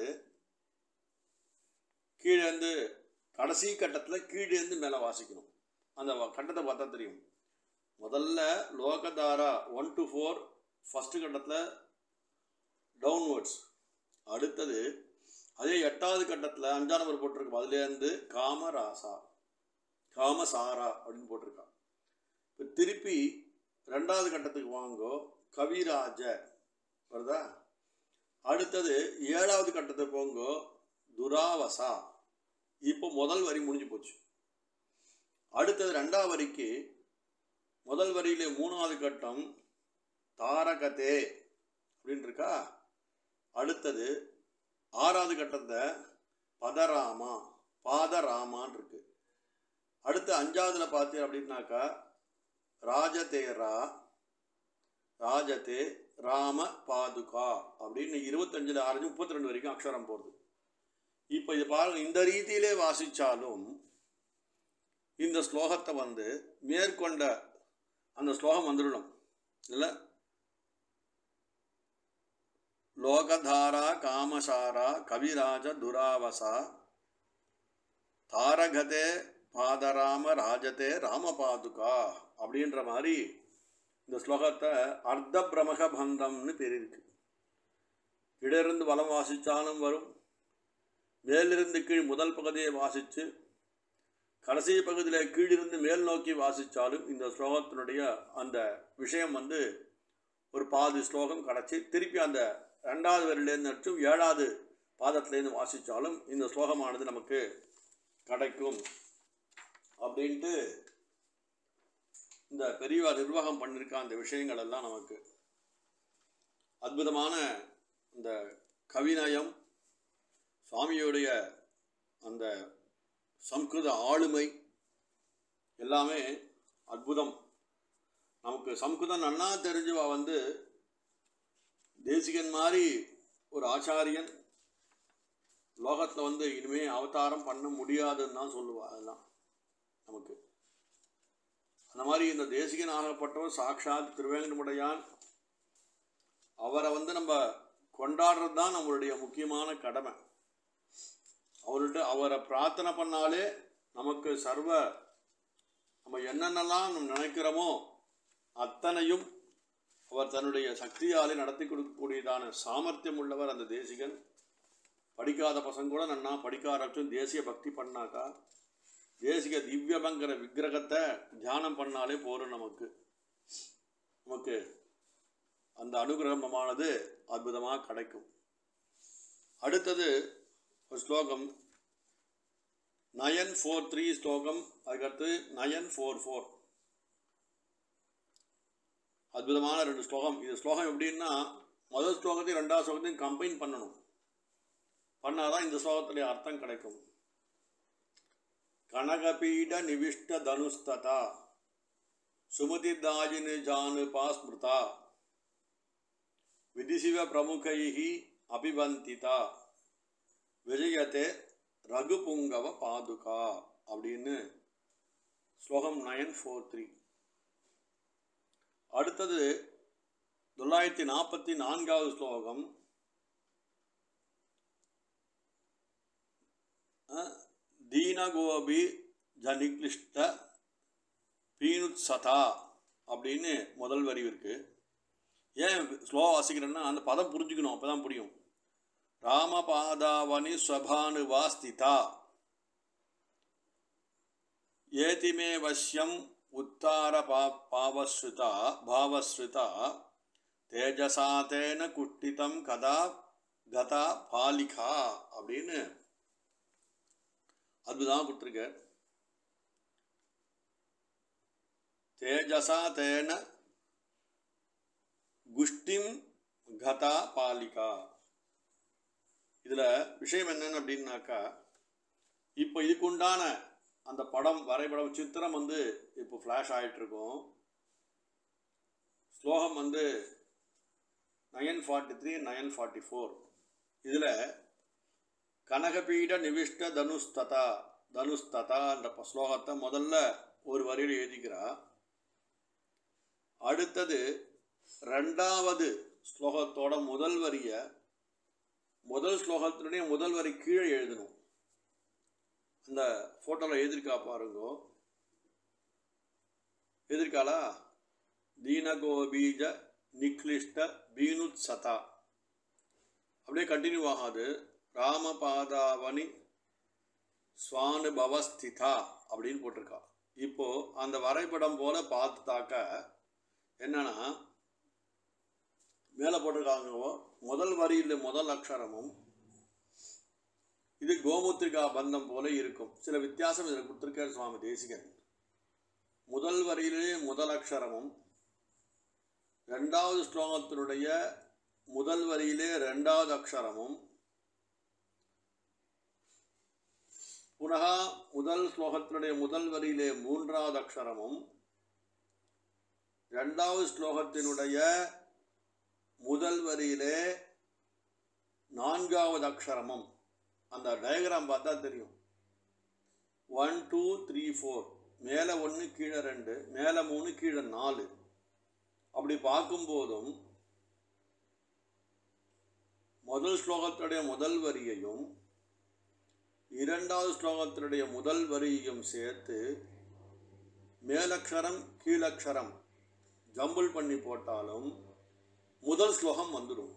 Speaker 1: கீழேருந்து கடைசி கட்டத்தில் கீழேருந்து மேலே வாசிக்கணும் அந்த வ- கட்டத்தை பார்த்தா தெரியும் முதல்ல லோகதாரா ஒன் டு ஃபோர் ஃபஸ்ட்டு கட்டத்தில் டவுன்வர்ட்ஸ் அடுத்தது அதே எட்டாவது கட்டத்தில் அஞ்சாம் நம்பர் போட்டிருக்கு அதுலேருந்து காமராசா காமசாரா அப்படின்னு போட்டிருக்கா இப்போ திருப்பி ரெண்டாவது கட்டத்துக்கு வாங்கோ கவிராஜ வருதா அடுத்தது ஏழாவது கட்டத்துக்கு போங்கோ துராவசா இப்போ முதல் வரி முடிஞ்சு போச்சு அடுத்தது ரெண்டாவது வரிக்கு முதல் வரியிலே மூணாவது கட்டம் தாரகதே அப்படின்னு இருக்கா அடுத்தது ஆறாவது கட்டத்தை பதராமா பாதராமான் இருக்கு அடுத்து அஞ்சாவதுல பார்த்தீங்க அப்படின்னாக்கா ராஜதேரா ராஜதே ராம பாதுகா அப்படின்னு இருபத்தஞ்சில் ஆரஞ்சு முப்பத்தி ரெண்டு வரைக்கும் அக்ஷரம் போடுது இப்போ இது பாருங்க இந்த ரீதியிலே வாசித்தாலும் இந்த ஸ்லோகத்தை வந்து மேற்கொண்ட அந்த ஸ்லோகம் வந்துடணும் இல்லை லோகதாரா காமசாரா கவிராஜ துராவசா தாரகதே பாதராம ராஜதே ராமபாதுகா அப்படின்ற மாதிரி இந்த ஸ்லோகத்தை அர்த்த பிரமக பந்தம்னு பேர் இருக்கு இடமிருந்து வலம் வாசித்தாலும் வரும் மேலிருந்து கீழ் முதல் பகுதியை வாசித்து கடைசி பகுதியில் கீழிருந்து மேல் நோக்கி வாசித்தாலும் இந்த ஸ்லோகத்தினுடைய அந்த விஷயம் வந்து ஒரு பாதி ஸ்லோகம் கிடச்சி திருப்பி அந்த ரெண்டாவது வரிலேருந்து மற்றும் ஏழாவது பாதத்திலேருந்து வாசித்தாலும் இந்த ஸ்லோகமானது நமக்கு கிடைக்கும் அப்படின்ட்டு இந்த பெரியவா நிர்வாகம் பண்ணியிருக்க அந்த விஷயங்கள் எல்லாம் நமக்கு அற்புதமான இந்த கவிநயம் சுவாமியுடைய அந்த சம்ஸ்கிருத ஆளுமை எல்லாமே அற்புதம் நமக்கு சம்ஸ்கிருதம் நன்னா தெரிஞ்சவா வந்து தேசிகன் மாதிரி ஒரு ஆச்சாரியன் லோகத்தில் வந்து இனிமே அவதாரம் பண்ண முடியாதுன்னு தான் சொல்லுவா அதெல்லாம் நமக்கு அந்த மாதிரி இந்த தேசிகன் ஆகப்பட்டவர் சாக்ஷாத் திருவேங்கடமுடையான் அவரை வந்து நம்ம கொண்டாடுறது தான் நம்மளுடைய முக்கியமான கடமை அவர்கிட்ட அவரை பிரார்த்தனை பண்ணாலே நமக்கு சர்வ நம்ம என்னென்னலாம் நம்ம நினைக்கிறோமோ அத்தனையும் அவர் தன்னுடைய சக்தியாலே நடத்தி கொடுக்கக்கூடியதான சாமர்த்தியம் உள்ளவர் அந்த தேசிகன் படிக்காத பசங்க கூட நன்னா படிக்க ஆரம்பிச்சும் தேசிய பக்தி பண்ணாக்கா தேசிக திவ்யபங்கர விக்கிரகத்தை தியானம் பண்ணாலே போதும் நமக்கு நமக்கு அந்த அனுகிரகமானது அற்புதமாக கிடைக்கும் அடுத்தது ஒரு ஸ்லோகம் நயன் ஃபோர் த்ரீ ஸ்லோகம் அதுக்கடுத்து நயன் ஃபோர் ஃபோர் அற்புதமான ரெண்டு ஸ்லோகம் இது ஸ்லோகம் எப்படின்னா முதல் ஸ்லோகத்தையும் ரெண்டாவது ஸ்லோகத்தையும் கம்பைன் பண்ணணும் பண்ணாதான் இந்த ஸ்லோகத்துடைய அர்த்தம் கிடைக்கும் கனகபீட நிவிஷ்ட தனுஸ்ததா சுமதி தாஜினி ஜானுபா ஸ்மிருதா விதிசிவ பிரமுகைஹி அபிவந்திதா விஜயத்தே ரகுபுங்கவ பாதுகா அப்படின்னு ஸ்லோகம் நயன் ஃபோர் த்ரீ அடுத்தது தொள்ளாயிரத்தி நாற்பத்தி நான்காவது ஸ்லோகம் அஹ், தீனகோபி ஜனிக்லிஷ்ட பீனுத்சதா அப்படின்னு முதல் வரி இருக்கு ஏன் ஸ்லோ வாசிக்கிறேன்னா அந்த பதம் புரிஞ்சுக்கணும் அப்போ தான் புரியும் ராமபாதாவனி ஸ்வபானுவா ஸ்திதா ஏதி மே வசியம் உத்தார பா பாவஸ்ருதா பாவஸ்ருதா தேஜசா தேன குட்டிதம் கதா கதா பாலிகா அப்படின்னு அற்புதமாக கொடுத்துருக்க தேஜசா தேன குஷ்டிம் கதா பாலிகா இதில் விஷயம் என்னன்னு அப்படின்னாக்கா இப்போ இதுக்கு உண்டான அந்த படம் வரைபடம் சித்திரம் வந்து இப்போ ஃப்ளாஷ் ஆகிட்டுருக்கும் ஸ்லோகம் வந்து nine forty three nine forty four இதில் கனகபீட நிவிஷ்ட தனுஸ்ததா தனுஸ்ததா என்ற ப- ஸ்லோகத்தை முதல்ல ஒரு வரியில் எழுதிக்கிறா அடுத்தது ரெண்டாவது ஸ்லோகத்தோட முதல் வரியை முதல் ஸ்லோகத்தினுடைய முதல் வரி கீழே எழுதணும் அந்த ஃபோட்டோவில் எழுதியிருக்கா பாருங்க எழுதியிருக்காளா தீனகோபீஜ நிக்லிஷ்ட பீனுத் சதா அப்படியே கண்டினியூ ஆகாது ராமபாதாவனி ஸ்வானுபவஸ்திதா அப்படின்னு போட்டிருக்கா இப்போ அந்த வரைபடம் போல பார்த்துட்டாக்க என்னன்னா மேலே போட்டிருக்காங்க முதல் வரியில் முதல் அக்ஷரமும் இது கோமுத்திரிகா பந்தம் போல இருக்கும் சில வித்தியாசம் இதில் கொடுத்துருக்கார் சுவாமி தேசிகன் முதல் வரியிலே முதல் அக்ஷரமும் ரெண்டாவது ஸ்லோகத்தினுடைய முதல் வரியிலே ரெண்டாவது அக்ஷரமும் புனக முதல் ஸ்லோகத்தினுடைய முதல் வரியிலே மூன்றாவது அக்ஷரமும் ரெண்டாவது ஸ்லோகத்தினுடைய முதல் வரியிலே நான்காவது அக்ஷரமும் அந்த டயக்ராம் பார்த்தா தெரியும் ஒன் டூ த்ரீ ஃபோர் மேலே ஒன்று கீழே ரெண்டு மேலே மூணு கீழே நாலு அப்படி பார்க்கும்போதும் முதல் ஸ்லோகத்துடைய முதல் வரியையும் இரண்டாவது ஸ்லோகத்தினுடைய முதல் வரியையும் சேர்த்து மேலக்ஷரம் கீழக்ஷரம் ஜம்பிள் பண்ணி போட்டாலும் முதல் ஸ்லோகம் வந்துடும்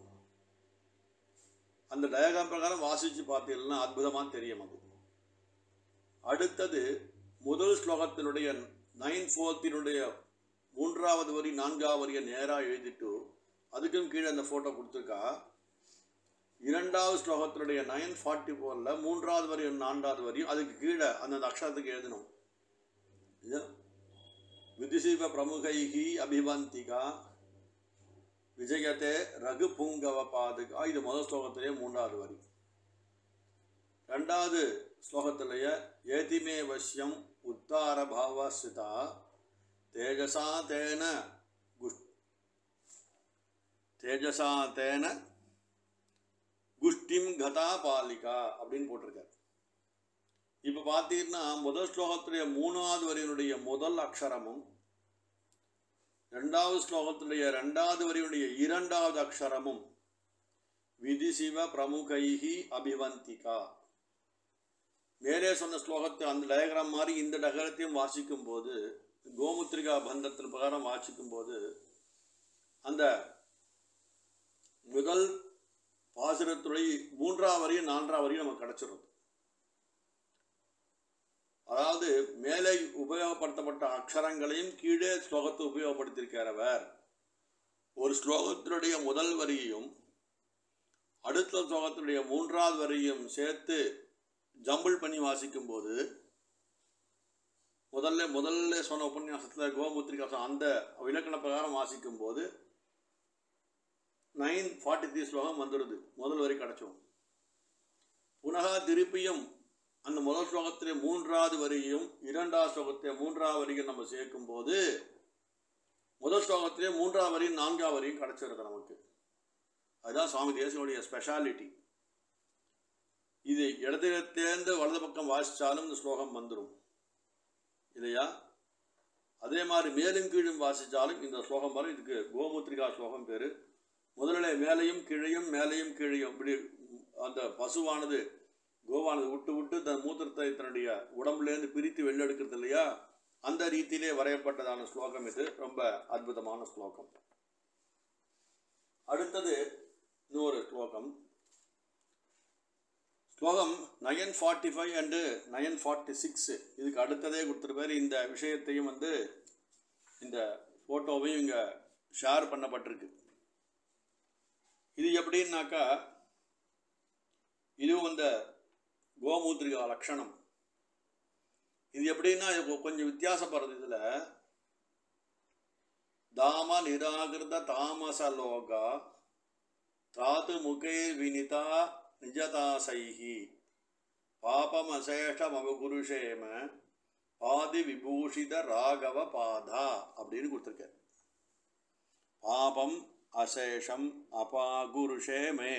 Speaker 1: அந்த டயக்ராம் பிரகாரம் வாசித்து பார்த்தீங்கன்னா அற்புதமாக தெரியும் அது அடுத்தது முதல் ஸ்லோகத்தினுடைய நைன் ஃபோர்த்தினுடைய மூன்றாவது வரி நான்காவது வரியை நேராக எழுதிட்டு அதுக்கும் கீழே அந்த ஃபோட்டோ கொடுத்துருக்கா இரண்டாவது ஸ்லோகத்தினுடைய நைன் ஃபார்ட்டி ஃபோரில் மூன்றாவது வரியும் நான்காவது வரியும் அதுக்கு கீழே அந்தந்த அக்ஷரத்துக்கு எழுதணும் இது விதிசீவ பிரமுகைகி அபிவந்திகா விஜயத்தே ரகு புங்கவ பாதுகா இது முதல் ஸ்லோகத்திலேயே மூன்றாவது வரி ரெண்டாவது ஸ்லோகத்திலேயே ஏதிமே வசியம் உத்தார பாவஸ்திதா தேஜசா தேன குஷ் தேஜசா தேன குஷ்டிம் கதா பாலிகா அப்படின்னு போட்டிருக்கார் இப்போ பார்த்தீங்கன்னா முதல் ஸ்லோகத்துடைய மூணாவது வரியினுடைய முதல் அக்ஷரமும் ரெண்டாவது ஸ்லோகத்துடைய ரெண்டாவது வரியுடைய இரண்டாவது அக்ஷரமும் விதிசிவ பிரமுகைஹி அபிவந்திகா மேலே சொன்ன ஸ்லோகத்தை அந்த டயக்ராம் மாதிரி இந்த டயக்ரத்தையும் வாசிக்கும் போது கோமுத்திரிகா பந்தத்தின் பிரகாரம் வாசிக்கும் போது அந்த முதல் பாசுரத்துடைய மூன்றாவது வரையும் நான்காவது வரையும் நமக்கு கிடைச்சிடும் அதாவது மேலே உபயோகப்படுத்தப்பட்ட அக்ஷரங்களையும் கீழே ஸ்லோகத்தை உபயோகப்படுத்தியிருக்கார் அவர் ஒரு ஸ்லோகத்தினுடைய முதல் வரியையும் அடுத்த ஸ்லோகத்தினுடைய மூன்றாவது வரியையும் சேர்த்து ஜம்பிள் பண்ணி வாசிக்கும்போது முதல்ல முதல்ல சொன்ன உபன்யாசத்தில் கோமுத்திரிகா அந்த இலக்கண பிரகாரம் வாசிக்கும்போது நைன் ஃபார்ட்டி த்ரீ ஸ்லோகம் வந்துடுது முதல் வரி கிடச்சோம் புனகா திருப்பியும் அந்த முதல் ஸ்லோகத்திலே மூன்றாவது வரியும் இரண்டாவது ஸ்லோகத்திலே மூன்றாவது வரியும் நம்ம சேர்க்கும்போது முதல் ஸ்லோகத்திலே மூன்றாவது வரியும் நான்காவது வரியும் கிடச்சிருது நமக்கு அதுதான் சுவாமி தேசிகனுடைய ஸ்பெஷாலிட்டி இது இடத்திலிருந்து வலது பக்கம் வாசித்தாலும் இந்த ஸ்லோகம் வந்துடும் இல்லையா அதே மாதிரி மேலும் கீழும் வாசித்தாலும் இந்த ஸ்லோகம் வரும் இதுக்கு கோமுத்ரிகா ஸ்லோகம் பேர் முதல்ல மேலையும் கீழையும் மேலையும் கீழையும் இப்படி அந்த பசுவானது கோவானது விட்டு விட்டு தன் மூத்திரத்தை தன்னுடைய உடம்புலேருந்து பிரித்து வெளியெடுக்கிறது இல்லையா அந்த ரீதியிலே வரையப்பட்டதான ஸ்லோகம் இது ரொம்ப அற்புதமான ஸ்லோகம் அடுத்தது இன்னொரு ஸ்லோகம் ஸ்லோகம் nine forty five and nine forty six இதுக்கு அடுத்ததே கொடுத்துருப்பாரு இந்த விஷயத்தையும் வந்து இந்த ஃபோட்டோவையும் இங்கே ஷேர் பண்ணப்பட்டிருக்கு இது எப்படின்னாக்கா இதுவும் இந்த கோமூத்திரிகா லக்ஷணம் இது எப்படின்னா இது கொ- கொஞ்சம் வித்தியாசப்படுறது இதில் தாம நிராகிருத தாமச லோகா தாத்து முகே வினிதா நிஜதாசைஹி பாபமசேஷமவகுருஷேம பாதி விபூஷித ராகவ பாதா அப்படின்னு கொடுத்துருக்காரு பாபம் அசேஷம் அபாகுருஷேமே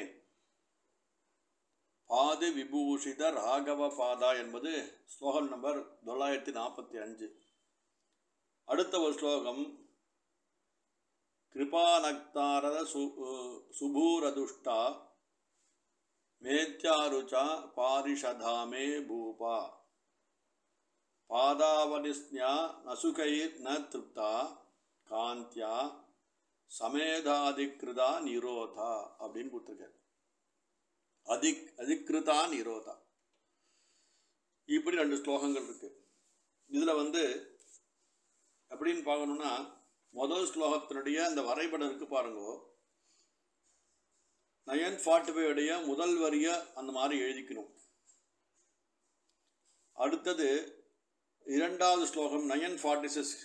Speaker 1: பாதி விபூஷித ராகவ பாதா என்பது ஸ்லோகம் நம்பர் தொள்ளாயிரத்தி நாற்பத்தி அஞ்சு அடுத்த ஒரு ஸ்லோகம் கிருபானக்தாரத சு சுபூரதுஷ்டா மேத்யாருச்சா பாரிஷதாமே பூபா பாதாவனிஸ்ஞா நசுகைர் ந திருப்தா காந்தியா சமேதாதிகிருதா நிரோதா அப்படின்னு கொடுத்துருக்காரு அதிக் அதிகிருதா நிரோதா இப்படி ரெண்டு ஸ்லோகங்கள் இருக்கு இதில் வந்து எப்படின்னு பார்க்கணுன்னா முதல் ஸ்லோகத்தினுடைய அந்த வரைபடம் இருக்கு பாருங்கோ நயன் ஃபார்ட்டி ஃபைவ் உடைய முதல் வரிய அந்த மாதிரி எழுதிக்கணும் அடுத்தது இரண்டாவது ஸ்லோகம் நயன் ஃபார்ட்டி சிக்ஸ்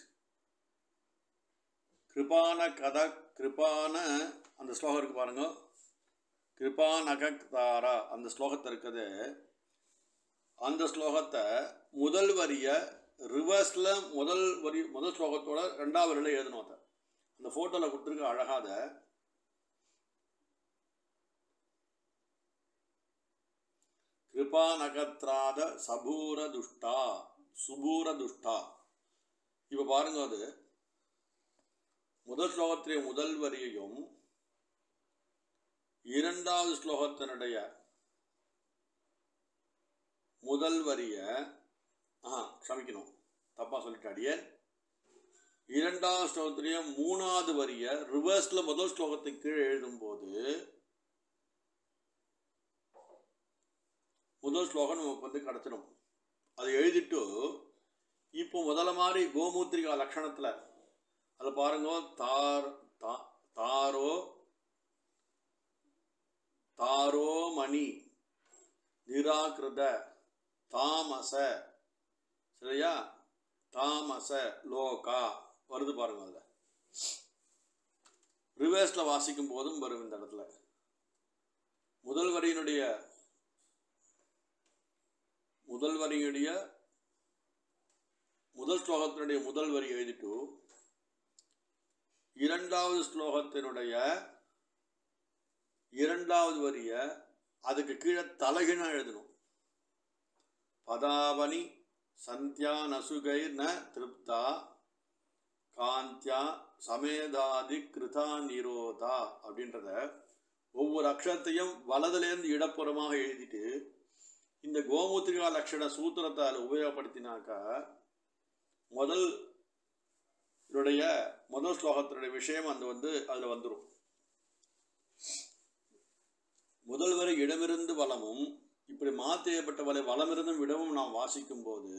Speaker 1: கிருபான கத கிருபான அந்த ஸ்லோகம் இருக்கு பாருங்க கிருபானகதாரா அந்த ஸ்லோகத்தை இருக்குது அந்த ஸ்லோகத்தை முதல் வரிய ரிவர்ஸில் முதல் வரி முதல் ஸ்லோகத்தோட ரெண்டாவது வரியில் எழுதணும் அதை அந்த ஃபோட்டோவில் கொடுத்துருக்க அழகாத கிருபாநகத்ராத சபூர துஷ்டா சுபூர துஷ்டா இப்போ பாருங்க அது முதல் ஸ்லோகத்திலே முதல் வரியையும் இரண்டாவது ஸ்லோகத்தினுடைய முதல் வரிய ஆ க்ஷமிக்கணும் தப்பாக சொல்லிட்டாடியே இரண்டாவது ஸ்லோகத்திலேயே மூணாவது வரிய ரிவர்ஸில் முதல் ஸ்லோகத்துக்கு கீழே எழுதும்போது முதல் ஸ்லோகம் நமக்கு வந்து கிடச்சிடும் அதை எழுதிட்டு இப்போ முதல்ல மாதிரி கோமூத்திரிகா லக்ஷணத்தில் அதில் பாருங்க தார் தா தாரோ தாரோ மணி நிராகிருத தாமச சரியா தாமச லோகா வருது பாருங்க அதில் ரிவர்ஸில் வாசிக்கும் போதும் வரும் இந்த இடத்துல முதல் வரியினுடைய முதல் வரியுடைய முதல் ஸ்லோகத்தினுடைய முதல் வரி எழுதிட்டு இரண்டாவது ஸ்லோகத்தினுடைய இரண்டாவது வரிய அதுக்கு கீழே தலைகினா எழுதணும் பதாவனி சந்தியா நசுகை ந திருப்தா காந்தியா சமேதாதி கிருதா நிரோதா அப்படின்றத ஒவ்வொரு அக்ஷரத்தையும் வலதுலேருந்து இடப்புறமாக எழுதிட்டு இந்த கோமுத்திரிகா லட்சண சூத்திரத்தை அதில் உபயோகப்படுத்தினாக்கா முதல் இதனுடைய முதல் ஸ்லோகத்தினுடைய விஷயம் அந்த வந்து அதில் வந்துடும் முதல் வரை இடமிருந்து வளமும் இப்படி மாற்றியப்பட்ட வரை வளமிருந்தும் விடவும் நாம் வாசிக்கும்போது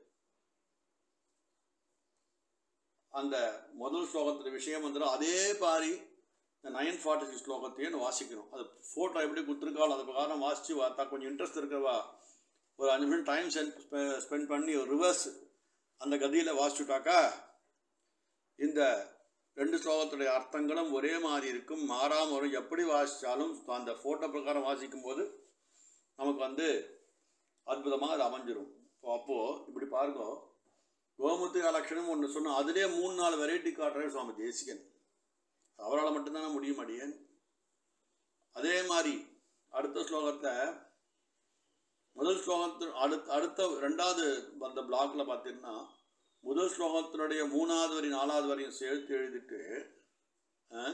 Speaker 1: அந்த முதல் ஸ்லோகத்தின் விஷயம் வந்துடும் அதே மாதிரி இந்த நைன் ஃபார்ட்டி சிக்ஸ் ஸ்லோகத்தையும் வாசிக்கணும் அது ஃபோட்டோ எப்படி கொடுத்துருக்காலும் அது பிரகாரம் வாசித்து பார்த்தா கொஞ்சம் இன்ட்ரெஸ்ட் இருக்கிறவா ஒரு அஞ்சு நிமிஷம் டைம் ஸ்பெண்ட் பண்ணி ஒரு ரிவர்ஸ் அந்த கதியில் வாசிச்சுட்டாக்கா இந்த ரெண்டு ஸ்லோகத்துடைய அர்த்தங்களும் ஒரே மாதிரி இருக்கும் மாறாமல் வரும் எப்படி வாசித்தாலும் அந்த ஃபோட்டோ பிரகாரம் வாசிக்கும் போது நமக்கு வந்து அற்புதமாக அது அமைஞ்சிரும் இப்போ அப்போது இப்படி பாருங்க கோமுத்திகா லட்சணம் ஒன்று சொன்னோம் அதிலே மூணு நாலு வெரைட்டி காட்டுறாரு சுவாமி தேசிகன் அவரால் மட்டும்தானே முடியும் அடியேன் அதே மாதிரி அடுத்த ஸ்லோகத்தை முதல் ஸ்லோகத்து அடுத்த அடுத்த ரெண்டாவது அந்த பிளாக்ல பார்த்தீங்கன்னா முதல் ஸ்லோகத்தினுடைய மூணாவது வரி நாலாவது வரையும் சேர்த்து எழுதிட்டு அஹ்,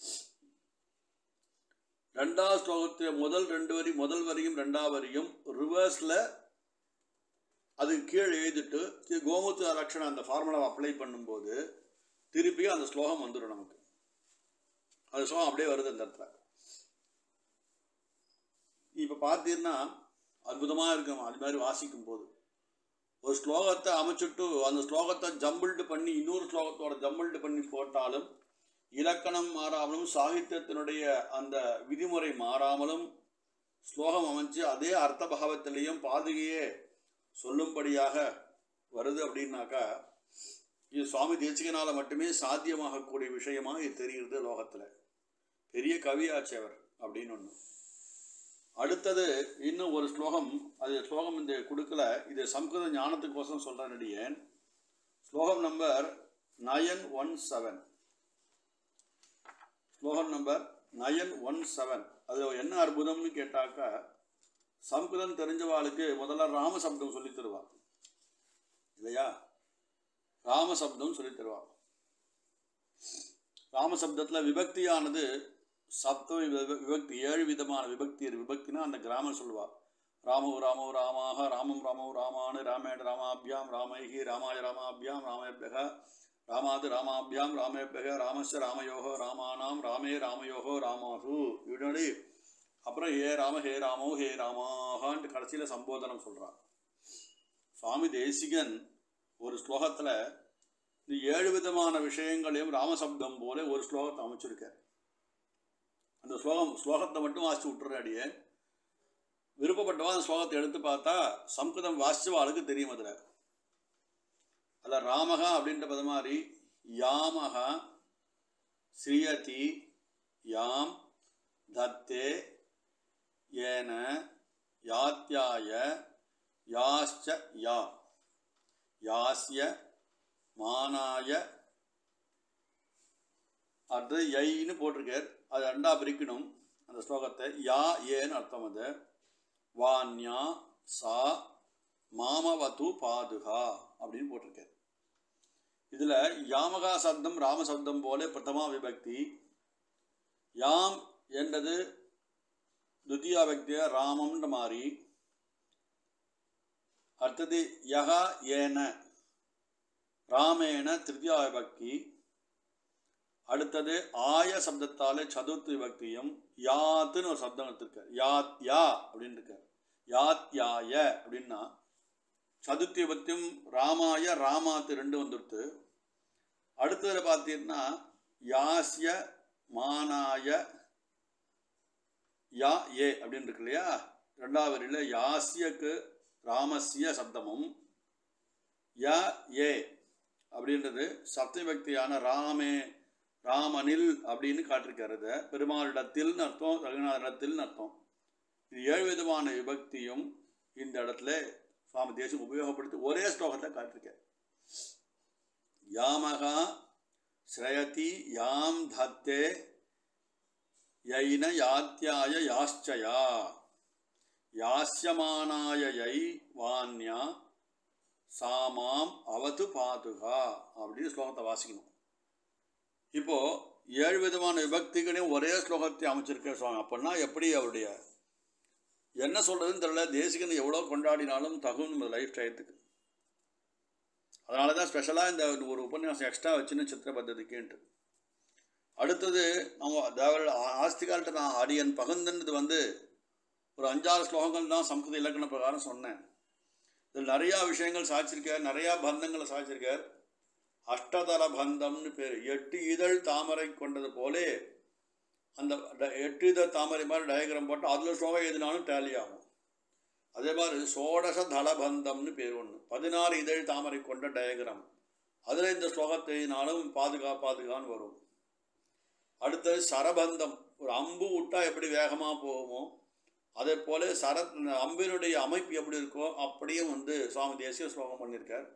Speaker 1: ரெண்டாவது ஸ்லோகத்தில் முதல் ரெண்டு வரி முதல் வரியும் ரெண்டாவது வரியும் ரிவர்ஸில் அது கீழே எழுதிட்டு தி- கோமுத்திர லட்சணம் அந்த ஃபார்முலாவை அப்ளை பண்ணும்போது திருப்பி அந்த ஸ்லோகம் வந்துடும் நமக்கு அந்த ஸ்லோகம் அப்படியே வருது அந்த இடத்துல இப்போ பார்த்தீங்கன்னா அற்புதமாக இருக்கும் அது மாதிரி வாசிக்கும் போது ஒரு ஸ்லோகத்தை அமைச்சிட்டு அந்த ஸ்லோகத்தை ஜம்பிள்டு பண்ணி இன்னொரு ஸ்லோகத்தோட ஜம்பிள்டு பண்ணி போட்டாலும் இலக்கணம் மாறாமலும் சாகித்யத்தினுடைய அந்த விதிமுறை மாறாமலும் ஸ்லோகம் அமைச்சு அதே அர்த்த பாவத்திலையும் பாதுகையே சொல்லும்படியாக வருது அப்படின்னாக்கா இது சுவாமி தேசிகனால் மட்டுமே சாத்தியமாகக்கூடிய விஷயமா இது தெரிகிறது லோகத்தில் பெரிய கவியாச்சு அவர் அப்படின்னு ஒன்று அடுத்தது இன்னும் ஒரு ஸ்லோகம் அது ஸ்லோகம் இந்த கொடுக்கல இது சம்ஸ்கிருத ஞானத்துக்கோசம் சொல்கிறேன் நடிகேன் ஸ்லோகம் நம்பர் நயன் ஒன் செவன் ஸ்லோகம் நம்பர் நயன் ஒன் செவன் அது என்ன அற்புதம்னு கேட்டாக்கா சம்ஸ்கிருதம் தெரிஞ்சவாளுக்கு முதல்ல ராமசப்தம் சொல்லித் தருவா இல்லையா ராமசப்தம் சொல்லித் தருவா ராமசப்தத்தில் விபக்தியானது சப்த விப- விபக்தி ஏழு விதமான விபக்தி இருக்கு. விபக்தினா அந்த கிராமர் சொல்லுவா ராமோ ராமோ ராமாக ராமம் ராமோ ராமானு ராமேண ராமாபியாம் ராமைகி ராமாய ராமாபியாம் ராமேபியக ராமாது ராமாபியாம் ராமேபியக ராமஸ்ய ராமயோகோ ராமானாம் ராமே ராமயோகோ ராமாசு இப்படி அப்புறம் ஹே ராம ஹே ராமோ ஹே ராமாகான்ட்டு கடைசியில் சம்போதனம் சொல்கிறான் சுவாமி தேசிகன் ஒரு ஸ்லோகத்தில் இந்த ஏழு விதமான விஷயங்களையும் ராமசப்தம் போல ஒரு ஸ்லோகத்தை அமைச்சிருக்கார் அந்த ஸ்லோகம் ஸ்லோகத்தை மட்டும் வாசித்து விட்டுறாடியே விருப்பப்பட்டவா அந்த ஸ்லோகத்தை எடுத்து பார்த்தா சம்ஸ்கிருதம் வாசிச்சவாளுக்கு தெரியும் அதில் அதில் ராமகா அப்படின்ற பத மாதிரி யாமகா ஸ்ரீயதி யாம் தத்தே ஏன யாத்யாய யாஸ்ச யா யாஸ்ய மானாய அது யைன்னு போட்டிருக்கார் அது ரெண்டா பிரிக்கணும் அந்த ஸ்லோகத்தை யா ஏன்னு அர்த்தம் அது வான்யா சா மாமவது பாதுகா அப்படின்னு போட்டிருக்கார் இதில் யாமகா சப்தம் ராம சப்தம் போல பிரதமா விபக்தி யாம் என்றது துத்தியா விபக்திய ராமம்ன்ற மாதிரி அடுத்தது யகா ஏன ராமேன திருத்தியா விபக்தி அடுத்தது ஆய சப்தத்தாலே சதுர்த்தி விபக்தியும் யாத்துன்னு ஒரு சப்தம் எடுத்திருக்கார் யாத் யா அப்படின்னு இருக்கார் யாத் யாய அப்படின்னா சதுர்த்தி விபக்தியும் ராமாய ராமாத்து ரெண்டு வந்துடுத்து அடுத்ததில் பார்த்தீங்கன்னா யாஸ்ய மானாய யா ஏ அப்படின்னு இருக்கு இல்லையா ரெண்டாவது வரியில் யாஸ்யக்கு ராமஸ்ய சப்தமும் ய ஏ அப்படின்றது சப்தவிபக்தியான ராமே ராமனில் அப்படின்னு காட்டிருக்காரு இதை. பெருமாளிடத்தில்னு அர்த்தம் ரகுநாதனிடத்தில்னு அர்த்தம் இது ஏழு விதமான விபக்தியும் இந்த இடத்துல சுவாமி தேசம் உபயோகப்படுத்தி ஒரே ஸ்லோகத்தில் காட்டிருக்கார் யாமகா ஸ்ரயதி யாம் தத்தே யைன யாத்யாய யாஸ்சயா யாஸ்யமானாய யை வான்யா சாமாம் அவது பாதுகா அப்படின்னு ஸ்லோகத்தை வாசிக்கணும் இப்போ ஏழு விதமான விபக்திகளையும் ஒரே ஸ்லோகத்தை அமைச்சிருக்க சுவாமி அப்படின்னா எப்படி அவருடைய என்ன சொல்றதுன்னு தெரியல தேசிகன் எவ்வளோ கொண்டாடினாலும் தகும் நம்ம லைஃப் டயத்துக்கு அதனால தான் ஸ்பெஷலாக இந்த ஒரு உபன்யாசம் எக்ஸ்ட்ரா வச்சுன்னு சித்திர பద్ధதிக்குன்ட்டு அடுத்தது நம்ம தேவர ஆஸ்திகால்கிட்ட நான் அரியன் பகந்தன்றது வந்து ஒரு அஞ்சாறு ஸ்லோகங்கள் தான் சம்ஸ்கிருத இலக்கண பிரகாரம் சொன்னேன் இதில் நிறையா விஷயங்கள் சாய்ச்சிருக்கார் நிறையா பந்தங்களை சாய்ச்சிருக்கார் அஷ்டதள பந்தம்னு பேர் எட்டு இதழ் தாமரை கொண்டது போலே அந்த ட- எட்டு இதழ் தாமரை மாதிரி டயக்ராம் போட்டு அதில் ஸ்லோகம் எதுனாலும் டேலி ஆகும் அதே மாதிரி சோடச தளபந்தம்னு பேர் ஒன்று பதினாறு இதழ் தாமரை கொண்ட டயக்ராம் அதில் இந்த ஸ்லோகத்தினாலும் பாதுகா பாதுகான்னு வரும் அடுத்தது சரபந்தம் ஒரு அம்பு விட்டா எப்படி வேகமாக போகுமோ அதே போல சர அம்பினுடைய அமைப்பு எப்படி இருக்கோ அப்படியே வந்து சுவாமி தேசிய ஸ்லோகம் பண்ணியிருக்கார்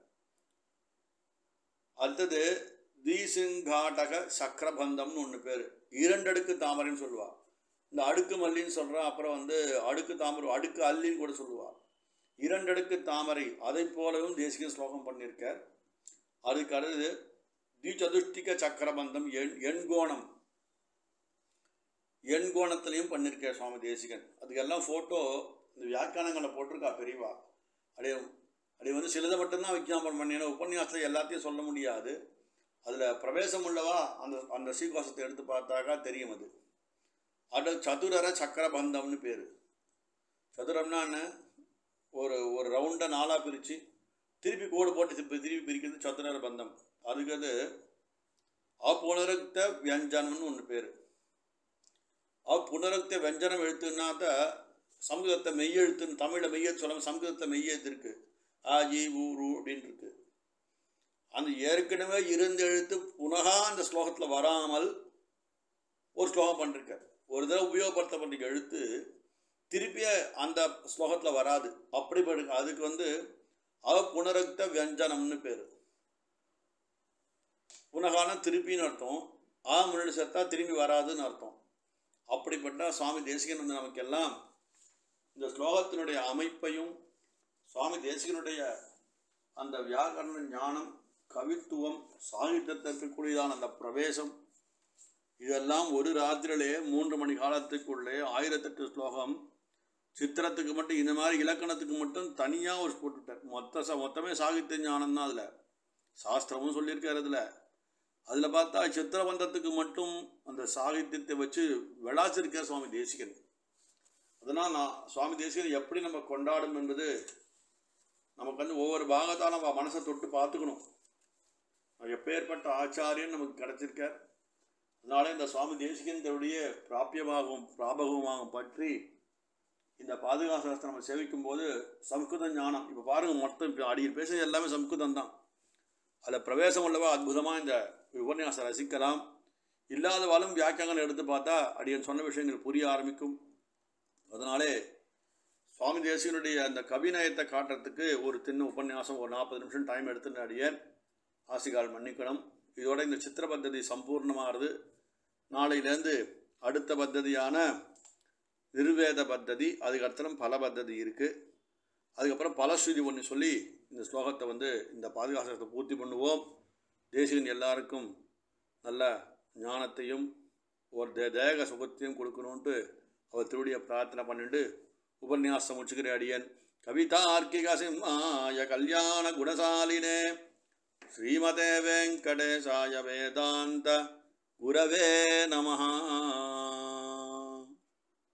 Speaker 1: அடுத்தது தீசிங்காட்டக சக்கரபந்தம்னு ஒன்று பேர் இரண்டடுக்கு தாமரைன்னு சொல்லுவா இந்த அடுக்கு மல்லின்னு சொல்கிறா அப்புறம் வந்து அடுக்கு தாமரை அடுக்கு அல்லின்னு கூட சொல்லுவாள் இரண்டடுக்கு தாமரை அதை போலவும் தேசிக ஸ்லோகம் பண்ணியிருக்கார் அதுக்கு அடுத்து திச்சதுஷ்டிக சக்கரபந்தம் எண் எண்கோணம் எண்கோணத்துலேயும் பண்ணியிருக்கார் சுவாமி தேசிகன் அதுக்கெல்லாம் ஃபோட்டோ இந்த வியாக்கியானங்களை போட்டிருக்கா பெரியவா அப்படியே அப்படி வந்து சிலதை மட்டும்தான் விஞ்ஞாபனம் பண்ணினா உபன்யாசத்தை எல்லாத்தையும் சொல்ல முடியாது அதில் பிரவேசம் உள்ளவா அந்த அந்த சீகோசத்தை எடுத்து பார்த்தாக்கா தெரியும் அது அது சதுரர சக்கரபந்தம்னு பேர் சதுரம்னா என்ன ஒரு ஒரு ரவுண்டை நாலாக பிரித்து திருப்பி கோடு போட்டு திருப்பி திருப்பி பிரிக்கிறது சதுரர பந்தம் அதுக்கு அது அப்புனருக்த வியஞ்சனம்னு ஒன்று பேர் அப்புனருக்த வியஞ்சனம் எழுத்துனாத்த சம்ஸ்கிருதத்தை மெய்யெழுத்துன்னு தமிழில் மெய்யெழுத்து சொல்லாமல் சம்ஸ்கிருதத்தை மெய்யெழுத்து இருக்கு ஆஜி ஊரு அப்படின்னு இருக்கு அந்த ஏற்கனவே இருந்த எழுத்து புனகா அந்த ஸ்லோகத்தில் வராமல் ஒரு ஸ்லோகம் பண்ணிருக்கார் ஒரு தடவை உபயோகப்படுத்தப்பட்ட எழுத்து திருப்பிய அந்த ஸ்லோகத்தில் வராது அப்படி படு- அதுக்கு வந்து அப்புனரக்த வியஞ்சனம்னு பேர் புனகான திருப்பின்னு அர்த்தம் ஆ முன்னாடி சேர்த்தா திரும்பி வராதுன்னு அர்த்தம் அப்படிப்பட்ட சுவாமி தேசிகன் வந்து நமக்கெல்லாம் இந்த ஸ்லோகத்தினுடைய அமைப்பையும் சுவாமி தேசிகனுடைய அந்த வியாக்கரண ஞானம் கவித்துவம் சாகித்யத்திற்குரியதான அந்த பிரவேசம் இதெல்லாம் ஒரு ராத்திரிலே மூன்று மணி காலத்துக்குள்ளே ஆயிரத்தெட்டு ஸ்லோகம் சித்திரத்துக்கு மட்டும் இந்த மாதிரி இலக்கணத்துக்கு மட்டும் தனியாக ஒரு போட்டுட்டார் மொத்த ச மொத்தமே சாகித்ய ஞானம் தான் அதில் சாஸ்திரமும் சொல்லியிருக்காரு அதில் அதில் பார்த்தா சித்திரபந்தத்துக்கு மட்டும் அந்த சாகித்யத்தை வச்சு விளாச்சிருக்கார் சுவாமி தேசிகன் அதனால் நான் சுவாமி தேசிகன் எப்படி நம்ம கொண்டாடும் என்பது நமக்கு வந்து ஒவ்வொரு பாகத்தால் நம்ம மனசை தொட்டு பார்த்துக்கணும் அவர் எப்பேற்பட்ட ஆச்சாரியன் நமக்கு கிடச்சிருக்கார் அதனால இந்த சுவாமி தேசிகனுடைய பிராபியமாகவும் பிராபகமாகவும் பற்றி இந்த பாதுகாசாஸ்திரம் நம்ம சேவிக்கும் போது சம்ஸ்கிருத ஞானம் இப்போ பாருங்க மொத்தம் இப்போ அடியில் பேசுறது எல்லாமே சம்ஸ்கிருதம் தான் அதில் பிரவேசம் உள்ளவா அற்புதமாக இந்த உபன்யாசம் ரசிக்கலாம் இல்லாதவாலும் வியாக்கியங்கள் எடுத்து பார்த்தா அடியன் சொன்ன விஷயங்கள் புரிய ஆரம்பிக்கும் அதனாலே சுவாமி தேசியனுடைய அந்த கவிநயத்தை காட்டுறதுக்கு ஒரு சின்ன உபன்யாசம் ஒரு நாற்பது நிமிஷம் டைம் எடுத்துன்னு அடியேன் ஆசிகால் மன்னிக்கணும் இதோட இந்த சித்திர பத்ததி சம்பூர்ணமாகிறது நாளையிலேருந்து அடுத்த பத்ததியான நிர்வேத பத்ததி அதுக்கப்புறம் பல பத்ததி இருக்குது அதுக்கப்புறம் பலஸ்ருதி ஒன்று சொல்லி இந்த ஸ்லோகத்தை வந்து இந்த பாதுகாசத்தை பூர்த்தி பண்ணுவோம் தேசிகன் எல்லாருக்கும் நல்ல ஞானத்தையும் ஒரு தே தேக சுகத்தையும் கொடுக்கணுன்ட்டு அவர் திருடிய பிரார்த்தனை பண்ணிட்டு உபன்யாசம் முடிச்சுக்கிற அடியன் கவிதார்க்கிக சிம்மாய கல்யாண குணசாலினே ஸ்ரீமதே வெங்கடேசாய வேதாந்த குரவே நமஹா